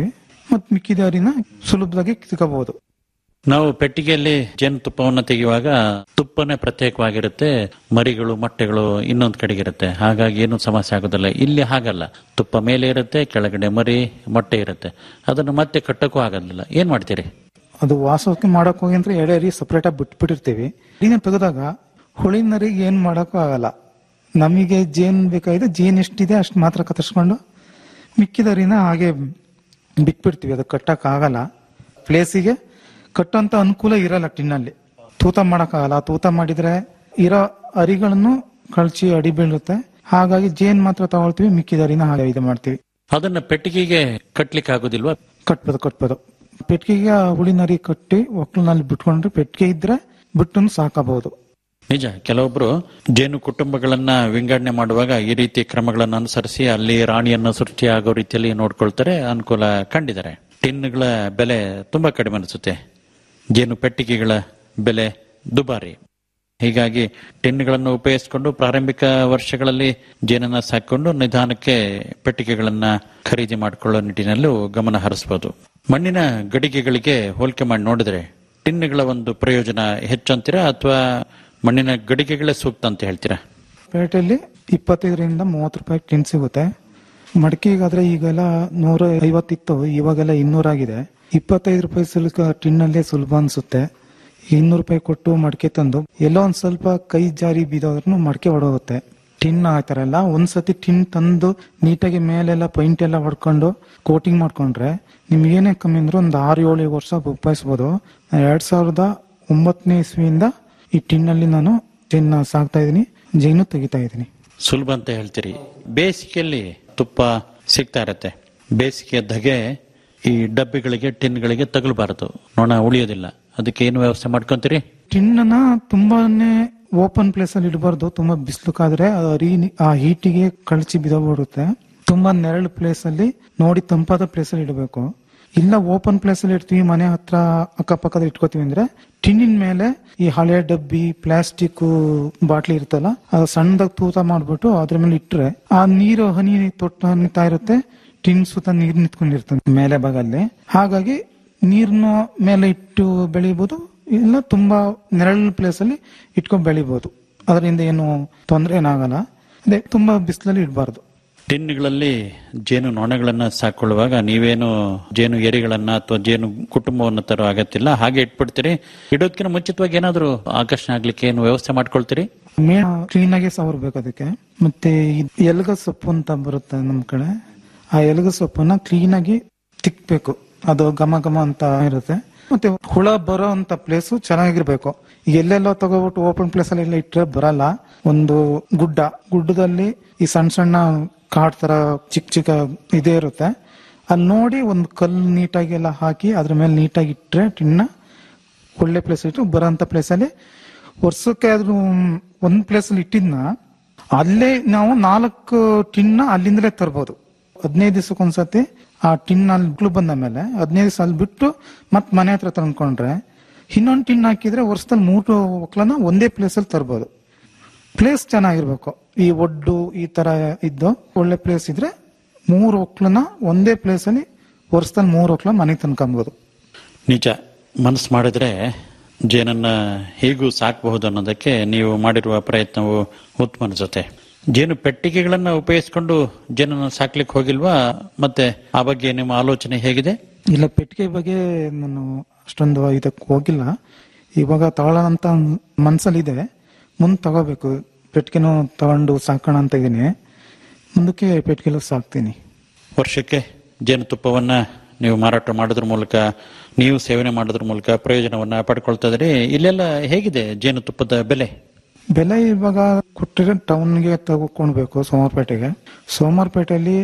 S13: ಮತ್ ಮಿಕ್ಕಿದ ಅರಿನ ಸುಲಭವಾಗಿ ಸಿಗಬಹುದು
S11: ನಾವು ಪೆಟ್ಟಿಗೆಯಲ್ಲಿ ಜೇನುತುಪ್ಪವನ್ನು ತೆಗೆಯುವಾಗ ತುಪ್ಪನೇ ಪ್ರತ್ಯೇಕವಾಗಿರುತ್ತೆ ಮರಿಗಳು ಮೊಟ್ಟೆಗಳು ಇನ್ನೊಂದು ಕಡೆಗಿರುತ್ತೆ ಹಾಗಾಗಿ ಏನು ಸಮಸ್ಯೆ ಆಗೋದಿಲ್ಲ ಇಲ್ಲಿ ಹಾಗಲ್ಲ ತುಪ್ಪ ಮೇಲೆ ಇರುತ್ತೆ ಕೆಳಗಡೆ ಮರಿ ಮೊಟ್ಟೆ ಇರುತ್ತೆ ಅದನ್ನು ಮತ್ತೆ ಕಟ್ಟಕ್ಕೂ ಆಗೋದಿಲ್ಲ ಏನ್ ಮಾಡ್ತೀರಿ
S13: ಅದು ವಾಸಕ್ಕೆ ಮಾಡಕ್ ಹೋಗಿ ಅಂದ್ರೆ ಎಡೆ ಅರಿ ಸಪರೇಟ್ ಆಗಿ ಬಿಟ್ಬಿಟ್ಟಿರ್ತೀವಿ ಇದನ್ನ ತೆಗೆದಾಗ ಹುಳಿನರಿಗೆ ಏನ್ ಮಾಡಕ್ಕೂ ಆಗಲ್ಲ ನಮಗೆ ಜೇನ್ ಬೇಕಾಗಿದೆ ಜೇನ್ ಎಷ್ಟಿದೆ ಅಷ್ಟು ಮಾತ್ರ ಕತ್ತರಿಸ್ಕೊಂಡು ಮಿಕ್ಕಿದರಿನ ಹಾಗೆ ಬಿಟ್ಬಿಡ್ತೀವಿ ಅದು ಕಟ್ಟಕ್ ಆಗಲ್ಲ ಪ್ಲೇಸಿಗೆ ಕಟ್ಟೋಂತ ಅನುಕೂಲ ಇರಲ್ಲ ಟಿನ್ನಲ್ಲಿ ತೂತ ಮಾಡಕ್ಕಾಗಲ್ಲ ತೂತ ಮಾಡಿದ್ರೆ ಇರೋ ಅರಿಗಳನ್ನು ಕಳ್ಚಿ ಅಡಿ ಬೀಳುತ್ತೆ ಹಾಗಾಗಿ ಜೇನ್ ಮಾತ್ರ ತಗೊಳ್ತೀವಿ ಮಿಕ್ಕಿದರಿನ ಹಾಗೆ ಇದು ಮಾಡ್ತೀವಿ
S11: ಅದನ್ನ ಪೆಟ್ಟಿಗೆಗೆ ಕಟ್ಲಿಕ್ಕೆ ಆಗೋದಿಲ್ವಾ
S13: ಕಟ್ಬೋದು ಕಟ್ಬೋದು ಪೆಟ್ಟಿಗೆಗೆ ಹುಳಿನರಿ ಕಟ್ಟಿ ಒಕ್ಕಲಿನಲ್ಲಿ ಬಿಟ್ಕೊಂಡ್ರೆ ಪೆಟ್ಟಿಗೆ ಇದ್ರೆ ಬಿಟ್ಟು ಸಾಕಬಹುದು
S11: ನಿಜ ಕೆಲವೊಬ್ರು ಜೇನು ಕುಟುಂಬಗಳನ್ನ ವಿಂಗಡಣೆ ಮಾಡುವಾಗ ಈ ರೀತಿ ಕ್ರಮಗಳನ್ನು ಅನುಸರಿಸಿ ಅಲ್ಲಿ ರಾಣಿಯನ್ನ ಸೃಷ್ಟಿಯಾಗೋ ರೀತಿಯಲ್ಲಿ ನೋಡ್ಕೊಳ್ತಾರೆ ಅನುಕೂಲ ಕಂಡಿದ್ದಾರೆ ಟಿನ್ಗಳ ಬೆಲೆ ತುಂಬಾ ಕಡಿಮೆ ಅನಿಸುತ್ತೆ ಜೇನು ಪೆಟ್ಟಿಗೆಗಳ ಬೆಲೆ ದುಬಾರಿ ಹೀಗಾಗಿ ಟಿನ್ಗಳನ್ನು ಉಪಯೋಗಿಸಿಕೊಂಡು ಪ್ರಾರಂಭಿಕ ವರ್ಷಗಳಲ್ಲಿ ಜೇನನ್ನ ಸಾಕೊಂಡು ನಿಧಾನಕ್ಕೆ ಪೆಟ್ಟಿಗೆಗಳನ್ನ ಖರೀದಿ ಮಾಡಿಕೊಳ್ಳೋ ನಿಟ್ಟಿನಲ್ಲೂ ಗಮನ ಹರಿಸಬಹುದು ಮಣ್ಣಿನ ಗಡಿಗೆಗಳಿಗೆ ಹೋಲಿಕೆ ಮಾಡಿ ನೋಡಿದ್ರೆ ಟಿನ್ಗಳ ಒಂದು ಪ್ರಯೋಜನ ಹೆಚ್ಚಂತೀರಾ ಅಥವಾ ಮಣ್ಣಿನ ಗಡಿಗೆಗಳೇ ಸೂಕ್ತ ಅಂತ ಹೇಳ್ತೀರಾ
S13: ಪೇಟೆಯಲ್ಲಿ ಇಪ್ಪತ್ತೈದರಿಂದ ಮೂವತ್ತು ರೂಪಾಯಿ ಟಿನ್ ಸಿಗುತ್ತೆ ಮಡಿಕೆಗಾದ್ರೆ ಈಗೆಲ್ಲ ನೂರ ಐವತ್ತಿತ್ತು ಇವಾಗೆಲ್ಲ ಇನ್ನೂರಾಗಿದೆ ಇಪ್ಪತ್ತೈದು ರೂಪಾಯಿ ಸುಲ್ಕ ಟಿನ್ನಲ್ಲೇ ಸುಲಭ ಅನ್ಸುತ್ತೆ ಇನ್ನೂರು ರೂಪಾಯಿ ಕೊಟ್ಟು ಮಡಿಕೆ ತಂದು ಎಲ್ಲೋ ಒಂದ್ ಸ್ವಲ್ಪ ಕೈ ಜಾರಿ ಬಿದ್ದೋದ್ರೂ ಮಡಿಕೆ ಹೊಡೋಗುತ್ತೆ ಟಿನ್ ಆಯ್ತಾರಲ್ಲ ಒಂದ್ಸತಿ ಟಿನ್ ತಂದು ನೀಟಾಗಿ ಮೇಲೆಲ್ಲ ಪೈಂಟ್ ಎಲ್ಲ ಹೊಡ್ಕೊಂಡು ಕೋಟಿಂಗ್ ಮಾಡ್ಕೊಂಡ್ರೆ ನಿಮ್ಗೆ ಏನೇ ಕಮ್ಮಿ ಅಂದ್ರೆ ಒಂದು ಆರು ಏಳು ವರ್ಷ ಉಪಯೋಗಿಸ್ಬೋದು ಎರಡ್ ಸಾವಿರದ ಒಂಬತ್ತನೇ ಇಸ್ವಿಯಿಂದ ಈ ಟಿನ್ನಲ್ಲಿ ನಾನು ಜೇನ ಸಾಕ್ತಾ ಇದೀನಿ ಜೇನು ತೆಗಿತಾ ಇದೀನಿ
S11: ಸುಲಭ ಅಂತ ಹೇಳ್ತೀರಿ ಬೇಸಿಗೆಯಲ್ಲಿ ತುಪ್ಪ ಸಿಗ್ತಾ ಇರತ್ತೆ ಬೇಸಿಗೆ ಧಗೆ ಈ ಡಬ್ಬಿಗಳಿಗೆ ಟಿನ್ಗಳಿಗೆ ತಗಲಬಾರದು ನೊಣ ಉಳಿಯೋದಿಲ್ಲ ಅದಕ್ಕೆ ಏನು ವ್ಯವಸ್ಥೆ ಮಾಡ್ಕೊಂತೀರಿ
S13: ಟಿನ್ನ ತುಂಬಾನೇ ಓಪನ್ ಪ್ಲೇಸ್ ಅಲ್ಲಿ ಇಡಬಾರ್ದು ತುಂಬಾ ಬಿಸಿಲುಕಾದ್ರೆ ಅರಿ ಆ ಹೀಟಿಗೆ ಕಳಚಿ ಬಿದ್ದೋಗ್ಬಿಡುತ್ತೆ ತುಂಬಾ ನೆರಳು ಪ್ಲೇಸ್ ಅಲ್ಲಿ ನೋಡಿ ತಂಪಾದ ಪ್ಲೇಸ್ ಅಲ್ಲಿ ಇಡಬೇಕು ಇಲ್ಲ ಓಪನ್ ಪ್ಲೇಸ್ ಅಲ್ಲಿ ಇಡ್ತೀವಿ ಮನೆ ಹತ್ರ ಅಕ್ಕಪಕ್ಕದಲ್ಲಿ ಇಟ್ಕೋತೀವಿ ಅಂದ್ರೆ ಟಿನ್ನಿನ ಮೇಲೆ ಈ ಹಳೆ ಡಬ್ಬಿ ಪ್ಲಾಸ್ಟಿಕ್ ಬಾಟ್ಲಿ ಇರುತ್ತಲ್ಲ ಅದು ಸಣ್ಣದಾಗ ತೂತ ಮಾಡ್ಬಿಟ್ಟು ಅದ್ರ ಮೇಲೆ ಇಟ್ರೆ ಆ ನೀರು ಹನಿ ತೊಟ್ಟು ಹನಿತಾ ಇರುತ್ತೆ ಟಿನ್ ಸುತ್ತ ನೀರ್ ನಿಂತ್ಕೊಂಡಿರ್ತದೆ ಮೇಲೆ ಭಾಗಲ್ಲಿ ಹಾಗಾಗಿ ನೀರ್ನ ಮೇಲೆ ಇಟ್ಟು ಬೆಳಿಬಹುದು ಇಲ್ಲ ತುಂಬಾ ನೆರಳು ಪ್ಲೇಸ್ ಅಲ್ಲಿ ಇಟ್ಕೊಂಡು ಬೆಳಿಬಹುದು ಅದರಿಂದ ಏನು ತೊಂದರೆ ಏನಾಗಲ್ಲ ಅದೇ ತುಂಬಾ ಬಿಸಿಲಲ್ಲಿ ಇಡಬಾರ್ದು
S11: ಟಿನ್ಗಳಲ್ಲಿ ಜೇನು ನೊಣಗಳನ್ನ ಸಾಕೊಳ್ಳುವಾಗ ನೀವೇನು ಜೇನು ಏರಿಗಳನ್ನ ಅಥವಾ ಜೇನು ಕುಟುಂಬವನ್ನು ತರೋ ಅಗತ್ಯ ಹಾಗೆ ಇಟ್ಬಿಡ್ತೀರಿ ಇಡೋದಕ್ಕಿಂತ ಮುಂಚಿತವಾಗಿ ಏನಾದರೂ ಆಕರ್ಷಣೆ ಆಗ್ಲಿಕ್ಕೆ ಏನು ವ್ಯವಸ್ಥೆ ಮಾಡ್ಕೊಳ್ತೀರಿ
S13: ಮೇಣ ಕ್ಲೀನ್ ಆಗಿ ಸವರ್ಬೇಕು ಅದಕ್ಕೆ ಮತ್ತೆ ಈ ಎಲ್ಗ ಸೊಪ್ಪು ಅಂತ ಬರುತ್ತೆ ನಮ್ ಕಡೆ ಆ ಎಲ್ಗ ಸೊಪ್ಪನ್ನ ಕ್ಲೀನ್ ಆಗಿ ತಿಕ್ಬೇಕು ಅದು ಘಮ ಘಮ ಅಂತ ಇರುತ್ತೆ ಮತ್ತೆ ಹುಳ ಬರೋ ಅಂತ ಪ್ಲೇಸ್ ಚೆನ್ನಾಗಿರ್ಬೇಕು ಈಗ ಎಲ್ಲೆಲ್ಲೋ ತಗೋಬಿಟ್ಟು ಓಪನ್ ಪ್ಲೇಸ್ ಅಲ್ಲಿ ಎಲ್ಲ ಇಟ್ರೆ ಬರಲ್ಲ ಒಂದು ಗುಡ್ಡ ಗುಡ್ಡದಲ್ಲಿ ಈ ಸಣ್ಣ ಸಣ್ಣ ಕಾಡ್ ತರ ಚಿಕ್ಕ ಚಿಕ್ಕ ಇದೇ ಇರುತ್ತೆ ಅಲ್ಲಿ ನೋಡಿ ಒಂದು ಕಲ್ಲು ನೀಟಾಗಿ ಎಲ್ಲ ಹಾಕಿ ಅದ್ರ ಮೇಲೆ ನೀಟಾಗಿ ಇಟ್ರೆ ಟಿನ್ನ ಒಳ್ಳೆ ಪ್ಲೇಸ್ ಇಟ್ಟು ಬರೋಂಥ ಪ್ಲೇಸಲ್ಲಿ ವರ್ಷಕ್ಕೆ ಆದ್ರೂ ಒಂದ್ ಪ್ಲೇಸ್ ಅಲ್ಲಿ ಇಟ್ಟಿದ್ನ ಅಲ್ಲೇ ನಾವು ನಾಲ್ಕು ಟಿನ್ನ ಅಲ್ಲಿಂದಲೇ ತರ್ಬೋದು ಹದಿನೈದು ದಿವಸಕ್ಕೊಂದ್ಸತಿ ಆ ಟಿನ್ ಅಲ್ಲಿ ಮಕ್ಳು ಬಂದ ಮೇಲೆ ಹದಿನೈದು ದಿವಸ ಅಲ್ಲಿ ಬಿಟ್ಟು ಮತ್ ಮನೆ ಹತ್ರ ತಂದ್ಕೊಂಡ್ರೆ ಇನ್ನೊಂದು ಟಿನ್ ಹಾಕಿದ್ರೆ ವರ್ಷದಲ್ಲಿ ಮೂರು ಒಕ್ಲನ ಒಂದೇ ಪ್ಲೇಸ್ ಅಲ್ಲಿ ತರ್ಬೋದು ಪ್ಲೇಸ್ ಚೆನ್ನಾಗಿರ್ಬೇಕು ಈ ಒಡ್ಡು ಈ ತರ ಇದ್ದು ಒಳ್ಳೆ ಪ್ಲೇಸ್ ಇದ್ರೆ ಮೂರು ಒಕ್ಲನ ಒಂದೇ ಪ್ಲೇಸ್ ಅಲ್ಲಿ ವರ್ಷದಲ್ಲಿ ಮೂರು ಒಕ್ಲ ಮನೆಗೆ ತಂದ್ಕೊಬಹುದು
S11: ನಿಜ ಮನಸ್ಸು ಮಾಡಿದ್ರೆ ಜೇನನ್ನ ಹೇಗೂ ಸಾಕಬಹುದು ಅನ್ನೋದಕ್ಕೆ ನೀವು ಮಾಡಿರುವ ಪ್ರಯತ್ನವು ಉತ್ತಮ ಅನ್ಸುತ್ತೆ ಜೇನು ಪೆಟ್ಟಿಗೆಗಳನ್ನ ಉಪಯೋಗಿಸಿಕೊಂಡು ಜೇನನ್ನು ಸಾಕ್ಲಿಕ್ಕೆ ಹೋಗಿಲ್ವಾ ಮತ್ತೆ ಆ ಬಗ್ಗೆ ನಿಮ್ಮ ಆಲೋಚನೆ ಹೇಗಿದೆ
S13: ಇಲ್ಲ ಪೆಟ್ಟಿಗೆ ಬಗ್ಗೆ ನಾನು ಅಷ್ಟೊಂದು ಇದಕ್ಕೆ ಹೋಗಿಲ್ಲ ಇವಾಗ ತಗೊಳ್ಳೋಣ ಅಂತ ಮನ್ಸಲ್ಲಿದೆ ಮುಂದೆ ತಗೋಬೇಕು ಪೆಟ್ಟಿಗೆನೂ ತಗೊಂಡು ಸಾಕೋಣ ಅಂತ ಇದೀನಿ ಮುಂದಕ್ಕೆ ಪೆಟ್ಟಿಗೆಲ್ಲ ಸಾಕ್ತೀನಿ
S11: ವರ್ಷಕ್ಕೆ ಜೇನುತುಪ್ಪವನ್ನ ನೀವು ಮಾರಾಟ ಮಾಡೋದ್ರ ಮೂಲಕ ನೀವು ಸೇವನೆ ಮಾಡೋದ್ರ ಮೂಲಕ ಪ್ರಯೋಜನವನ್ನ ಪಡ್ಕೊಳ್ತಾ ಇದ್ರಿ ಇಲ್ಲೆಲ್ಲ ಹೇಗಿದೆ ಜೇನುತುಪ್ಪದ ಬೆಲೆ
S13: ಬೆಲೆ ಇವಾಗ ಕೊಟ್ಟಿರೋ ಟೌನ್ಗೆ ತಗೊಂಡ್ಬೇಕು ಸೋಮವಾರಪೇಟೆಗೆ ಸೋಮವಾರಪೇಟೆಯಲ್ಲಿ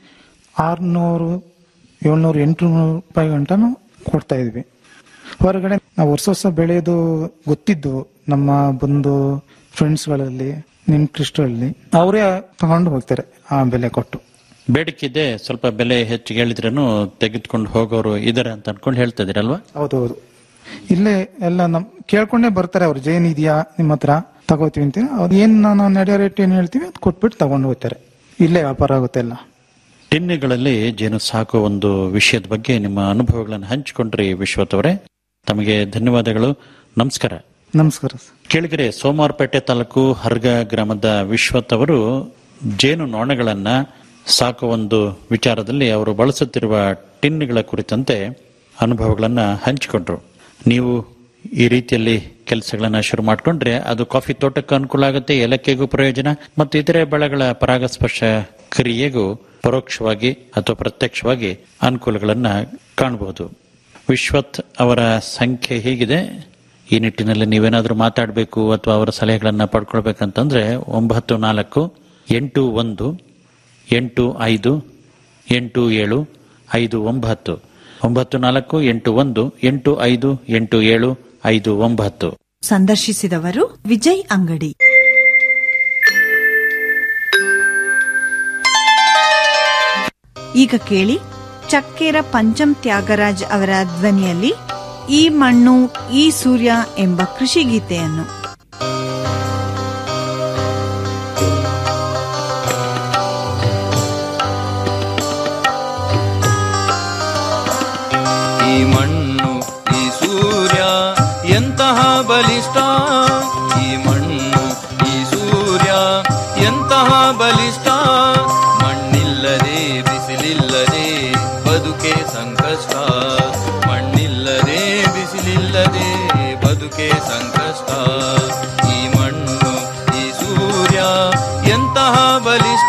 S13: ಆರ್ನೂರು ಏಳ್ನೂರು ಎಂಟುನೂರು ರೂಪಾಯಿ ಗಂಟನು ಕೊಡ್ತಾ ಇದ್ವಿ ಹೊರಗಡೆ ನಾವು ವರ್ಷ ವರ್ಷ ಬೆಳೆಯೋದು ಗೊತ್ತಿದ್ದು ನಮ್ಮ ಬಂಧು ಫ್ರೆಂಡ್ಸ್ಗಳಲ್ಲಿ ನೆಂಟ್ರಿಸ್ಟರಲ್ಲಿ ಅವರೇ ತಗೊಂಡು ಹೋಗ್ತಾರೆ ಆ ಬೆಲೆ ಕೊಟ್ಟು
S11: ಬೇಡಿಕೆ ಇದೆ ಸ್ವಲ್ಪ ಬೆಲೆ ಹೆಚ್ಚಿಗೆ ಹೇಳಿದ್ರೂ ತೆಗೆದುಕೊಂಡು ಹೋಗೋರು ಇದಾರೆ ಅಂತ ಅನ್ಕೊಂಡು ಹೇಳ್ತಾ ಇದೀರಲ್ವಾ
S13: ಹೌದೌದು ಇಲ್ಲೇ ಎಲ್ಲ ನಮ್ ಕೇಳ್ಕೊಂಡೇ ಬರ್ತಾರೆ ಅವ್ರು ಜೇನ್ ಇದೆಯಾ ನಿಮ್ಮ ಹತ್ರ ತಗೋತೀವಿ ಅಂತ ಅವ್ರು ಏನ್ ನಾನು ನಡೆಯೋ ರೇಟ್ ಏನ್ ಹೇಳ್ತೀವಿ ಅದು ಕೊಟ್ಬಿಟ್ಟು ತಗೊಂಡು ಹೋಗ್ತಾರೆ ಇಲ್ಲೇ ವ್ಯಾಪಾರ ಆಗುತ್ತೆ ಎಲ್ಲ
S11: ಟಿನ್ನುಗಳಲ್ಲಿ ಜೇನು ಸಾಕುವ ಒಂದು ವಿಷಯದ ಬಗ್ಗೆ ನಿಮ್ಮ ಅನುಭವಗಳನ್ನು ಹಂಚಿಕೊಂಡ್ರಿ ವಿಶ್ವತ್ ಅವರೇ ತಮಗೆ ಧನ್ಯವಾದಗಳು ನಮಸ್ಕಾರ
S13: ನಮಸ್ಕಾರ ಸರ್
S11: ಕೇಳಿದರೆ ಸೋಮವಾರಪೇಟೆ ತಾಲೂಕು ಹರ್ಗ ಗ್ರಾಮದ ವಿಶ್ವತ್ ಅವರು ಜೇನು ನೊಣಗಳನ್ನ ಸಾಕುವ ಒಂದು ವಿಚಾರದಲ್ಲಿ ಅವರು ಬಳಸುತ್ತಿರುವ ಟಿನ್ನುಗಳ ಕುರಿತಂತೆ ಅನುಭವಗಳನ್ನ ಹಂಚಿಕೊಂಡ್ರು ನೀವು ಈ ರೀತಿಯಲ್ಲಿ ಕೆಲಸಗಳನ್ನ ಶುರು ಮಾಡಿಕೊಂಡ್ರೆ ಅದು ಕಾಫಿ ತೋಟಕ್ಕೆ ಅನುಕೂಲ ಆಗುತ್ತೆ ಏಲಕ್ಕಿಗೂ ಪ್ರಯೋಜನ ಮತ್ತು ಇತರೆ ಬೆಳೆಗಳ ಪರಾಗಸ್ಪರ್ಶ ಕ್ರಿಯೆಗೂ ಪರೋಕ್ಷವಾಗಿ ಅಥವಾ ಪ್ರತ್ಯಕ್ಷವಾಗಿ ಅನುಕೂಲಗಳನ್ನ ಕಾಣಬಹುದು ವಿಶ್ವತ್ ಅವರ ಸಂಖ್ಯೆ ಹೀಗಿದೆ ಈ ನಿಟ್ಟಿನಲ್ಲಿ ನೀವೇನಾದ್ರೂ ಮಾತಾಡಬೇಕು ಅಥವಾ ಅವರ ಸಲಹೆಗಳನ್ನ ಪಡ್ಕೊಳ್ಬೇಕಂತಂದ್ರೆ ಒಂಬತ್ತು ನಾಲ್ಕು ಎಂಟು ಒಂದು ಎಂಟು ಐದು ಎಂಟು ಏಳು ಐದು ಒಂಬತ್ತು ಒಂಬತ್ತು ನಾಲ್ಕು ಎಂಟು ಒಂದು ಎಂಟು ಐದು ಎಂಟು ಏಳು ಐದು ಒಂಬತ್ತು
S10: ಸಂದರ್ಶಿಸಿದವರು ವಿಜಯ್ ಅಂಗಡಿ ಈಗ ಕೇಳಿ ಚಕ್ಕೇರ ಪಂಚಮ್ ತ್ಯಾಗರಾಜ್ ಅವರ ಧ್ವನಿಯಲ್ಲಿ ಈ ಮಣ್ಣು ಈ ಸೂರ್ಯ ಎಂಬ ಕೃಷಿ ಗೀತೆಯನ್ನು
S3: ಈ ಮಣ್ಣು ಈ ಸೂರ್ಯ ಎಂತಹ ಬಲಿಷ್ಠ ಈ ಮಣ್ಣು ಈ ಸೂರ್ಯ ಎಂತಹ ಬಲಿಷ್ಠ ಮಣ್ಣಿಲ್ಲದೆ ಬಿಸಿಲಿಲ್ಲದೆ ಬದುಕೆ ಸಂಕಷ್ಟ ಮಣ್ಣಿಲ್ಲದೆ ಬಿಸಿಲಿಲ್ಲದೆ ಬದುಕೆ ಸಂಕಷ್ಟ ಈ ಮಣ್ಣು ಈ ಸೂರ್ಯ ಎಂತಹ ಬಲಿಷ್ಠ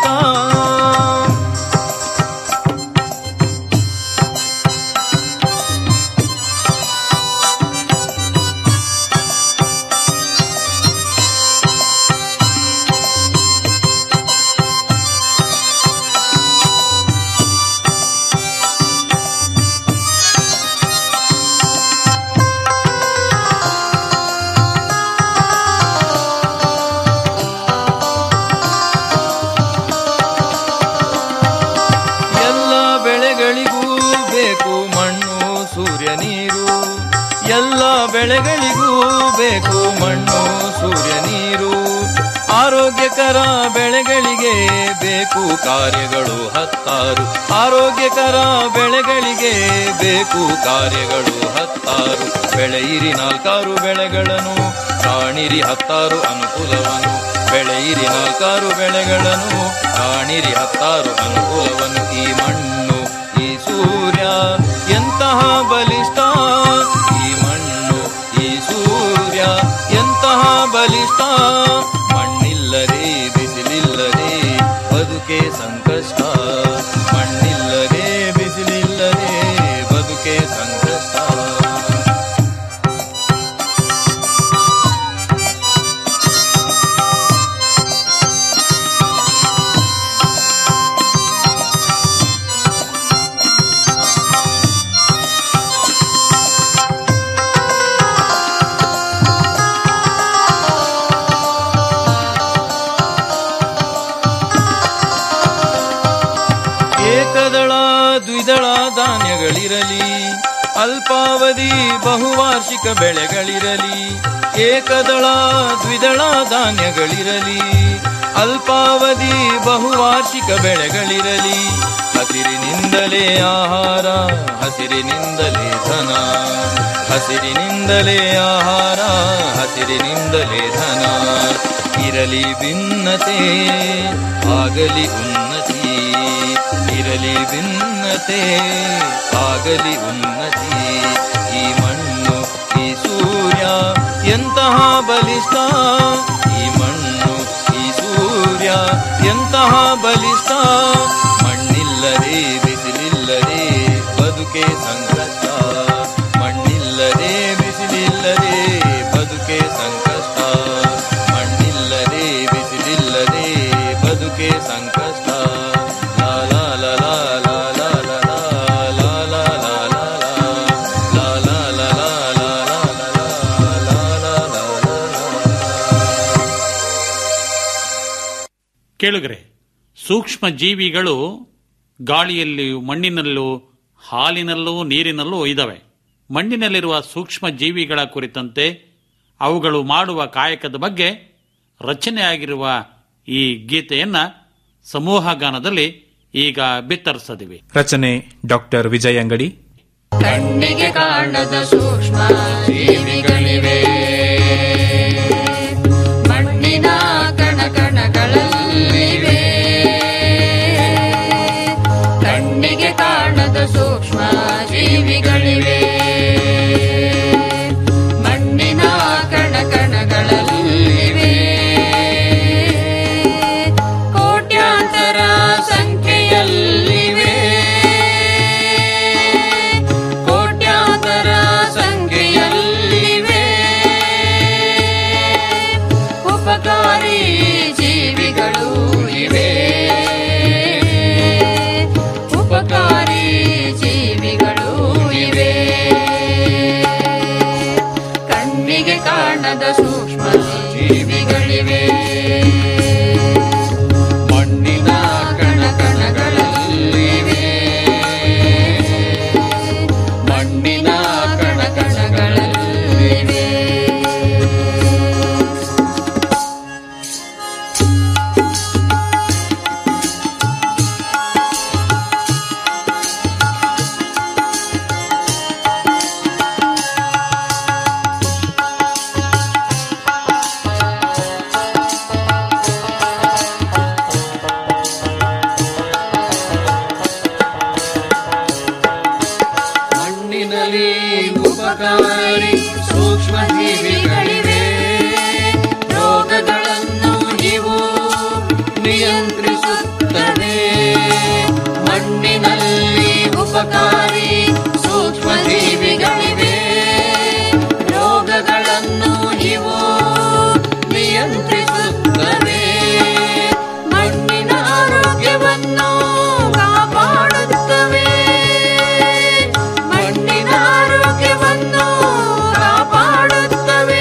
S3: ಎಲ್ಲ ಬೆಳೆಗಳಿಗೂ ಬೇಕು ಮಣ್ಣು ಸೂರ್ಯ ನೀರು ಎಲ್ಲ ಬೆಳೆಗಳಿಗೂ ಬೇಕು ಮಣ್ಣು ಸೂರ್ಯ ನೀರು ಆರೋಗ್ಯಕರ ಬೆಳೆಗಳಿಗೆ ಬೇಕು ಕಾರ್ಯಗಳು ಹತ್ತಾರು ಆರೋಗ್ಯಕರ ಬೆಳೆಗಳಿಗೆ ಬೇಕು ಕಾರ್ಯಗಳು ಹತ್ತಾರು ಬೆಳೆಯಿರಿ ನಾಲ್ಕಾರು ಬೆಳೆಗಳನ್ನು ಕಾಣಿರಿ ಹತ್ತಾರು ಅನುಕೂಲವನ್ನು ಬೆಳೆಯಿರಿ ನಾಲ್ಕಾರು ಬೆಳೆಗಳನ್ನು ಕಾಣಿರಿ ಹತ್ತಾರು ಅನುಕೂಲವನ್ನು ಈ ಮಣ್ಣು ಈ ಸೂರ್ಯ ಎಂತಹ ಬಲಿಷ್ಠ ಈ ಮಣ್ಣು ಈ ಸೂರ್ಯ ಎಂತಹ ಬಲಿಷ್ಠ ಮಣ್ಣಿಲ್ಲದೆ ಬಿಸಿಲಿಲ್ಲದೆ ಬದುಕೆ ಸಂಕಷ್ಟ ಮಣ್ಣಿಲ್ಲದೆ ಬಿಸಿಲಿಲ್ಲದೆ ಬದುಕೆ ಸಂಕಷ್ಟ ಏಕದಳ ದ್ವಿದಳ ಧಾನ್ಯಗಳಿರಲಿ ಅಲ್ಪಾವಧಿ ಬಹುವಾರ್ಷಿಕ ಬೆಳೆಗಳಿರಲಿ ಏಕದಳ ದ್ವಿದಳ ಧಾನ್ಯಗಳಿರಲಿ ಅಲ್ಪಾವಧಿ ಬಹುವಾರ್ಷಿಕ ಬೆಳೆಗಳಿರಲಿ ಹಸಿರಿನಿಂದಲೇ ಆಹಾರ ಹಸಿರಿನಿಂದಲೇ ಧನ ಹಸಿರಿನಿಂದಲೇ ಆಹಾರ ಹಸಿರಿನಿಂದಲೇ ಧನ ಇರಲಿ ಭಿನ್ನತೆ ಆಗಲಿ ಉನ್ನತಿ ಇರಲಿ ಭಿನ್ನತೆ ಆಗಲಿ ಉನ್ನತಿ ಈ ಮಣ್ಣು ಈ ಸೂರ್ಯ ಎಂತಹ ಬಲಿಷ್ಠ ಈ ಮಣ್ಣು ಈ ಸೂರ್ಯ ಎಂತಹ ಬಲಿಷ್ಠ ಮಣ್ಣಿಲ್ಲದೆ ಬಿಸಿಲಿಲ್ಲದೆ ಬದುಕೆ ಸಂಕಷ್ಟ ಮಣ್ಣಿಲ್ಲದೆ ಬಿಸಿಲಿಲ್ಲದೆ ಬದುಕೆ ಸಂಕಷ್ಟ ಮಣ್ಣಿಲ್ಲದೆ ಬಿಸಿಲಿಲ್ಲದೆ ಬದುಕೆ ಸಂಕಷ್ಟ ಲಾ ಲಾ ಲಾ ಲಾ ಲಾ ಲಾ ಲಾ ಲಾ ಲಾ ಲಾ ಲಾ ಲಾ ಲಾ ಲಾ ಲಾ ಲಾ ಲಾ ಲಾ
S11: ಕೇಳುಗರೆ ಸೂಕ್ಷ್ಮ ಜೀವಿಗಳು ಗಾಳಿಯಲ್ಲಿಯೂ ಮಣ್ಣಿನಲ್ಲೂ ಹಾಲಿನಲ್ಲೂ ನೀರಿನಲ್ಲೂ ಇದ್ದಾವೆ ಮಣ್ಣಿನಲ್ಲಿರುವ ಸೂಕ್ಷ್ಮ ಜೀವಿಗಳ ಕುರಿತಂತೆ ಅವುಗಳು ಮಾಡುವ ಕಾಯಕದ ಬಗ್ಗೆ ರಚನೆಯಾಗಿರುವ ಈ ಗೀತೆಯನ್ನ ಸಮೂಹ ಗಾನದಲ್ಲಿ ಈಗ ಬಿತ್ತರಿಸದಿವಿ
S14: ರಚನೆ ಡಾಕ್ಟರ್ ವಿಜಯ್ ಅಂಗಡಿ
S15: ಕಣ್ಣಿಗೆ ಕಾಣದ ಸೂಕ್ಷ್ಮ ಜೀವಿಗಳಿವೆ ಮಣ್ಣಿನ ಕಣ ಕಣಗಳಲ್ಲಿವೆ ಕಣ್ಣಿಗೆ ಕಾಣದ ಸೂಕ್ಷ್ಮ ಜೀವಿಗಳಿವೆ ಮಣ್ಣಿನ ಕಣ ಕಣಗಳಲ್ಲಿವೆ ಕೋಟ್ಯಾಂತರ ಸಂಖ್ಯೆಯಲ್ಲಿವೆ ಕೋಟ್ಯಾಂತರ ಸಂಖ್ಯೆಯಲ್ಲಿವೆ ಉಪಕಾರಿ ಜೀವಿಗಳು ಇವೆ ಉಪಕಾರಿ ಜೀವಿಗಳು ಇವೆ ಕಣ್ಣಿಗೆ ಕಾಣದ ಸೂಕ್ಷ್ಮ ಜೀವಿಗಳಿವೆ ಮಣ್ಣಿನ ಕಣ ಕಣಗಳಲ್ಲಿವೆ ಮಣ್ಣಿನ ಕಣ ಕಣಗಳಲ್ಲಿವೆ ಮಣ್ಣಿನಲ್ಲಿ ಉಪಕಾರಿ ಸೂಕ್ಷ್ಮ ಜೀವಿಗಳಿವೆ ರೋಗಗಳನ್ನು ಇವು ನಿಯಂತ್ರಿಸುತ್ತವೆ ಮಣ್ಣಿನಲ್ಲಿ ಉಪಕಾರಿ ಸೂಕ್ಷ್ಮ ಜೀವಿಗಳಿವೆ ರೋಗಗಳನ್ನು ಇವು ನಿಯಂತ್ರಿಸುತ್ತವೆ ಮಣ್ಣಿನ ಆರೋಗ್ಯವನ್ನು ಕಾಪಾಡುತ್ತವೆ ಮಣ್ಣಿನ ಆರೋಗ್ಯವನ್ನು ಕಾಪಾಡುತ್ತವೆ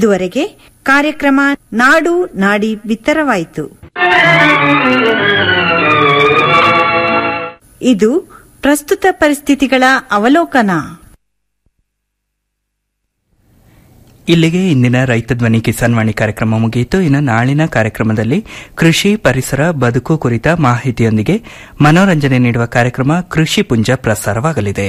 S10: ಇದುವರೆಗೆ ಕಾರ್ಯಕ್ರಮ ನಾಡು ನಾಡಿ ಬಿತ್ತರವಾಯಿತು ಇದು ಪ್ರಸ್ತುತ ಪರಿಸ್ಥಿತಿಗಳ ಅವಲೋಕನ
S1: ಇಲ್ಲಿಗೆ ಇಂದಿನ ರೈತ ಧ್ವನಿ ಕಿಸಾನ್ ವಾಣಿ ಕಾರ್ಯಕ್ರಮ ಮುಗಿಯಿತು ಇನ್ನು ನಾಳಿನ ಕಾರ್ಯಕ್ರಮದಲ್ಲಿ ಕೃಷಿ ಪರಿಸರ ಬದುಕು ಕುರಿತ ಮಾಹಿತಿಯೊಂದಿಗೆ ಮನೋರಂಜನೆ ನೀಡುವ ಕಾರ್ಯಕ್ರಮ ಕೃಷಿ ಪುಂಜ ಪ್ರಸಾರವಾಗಲಿದೆ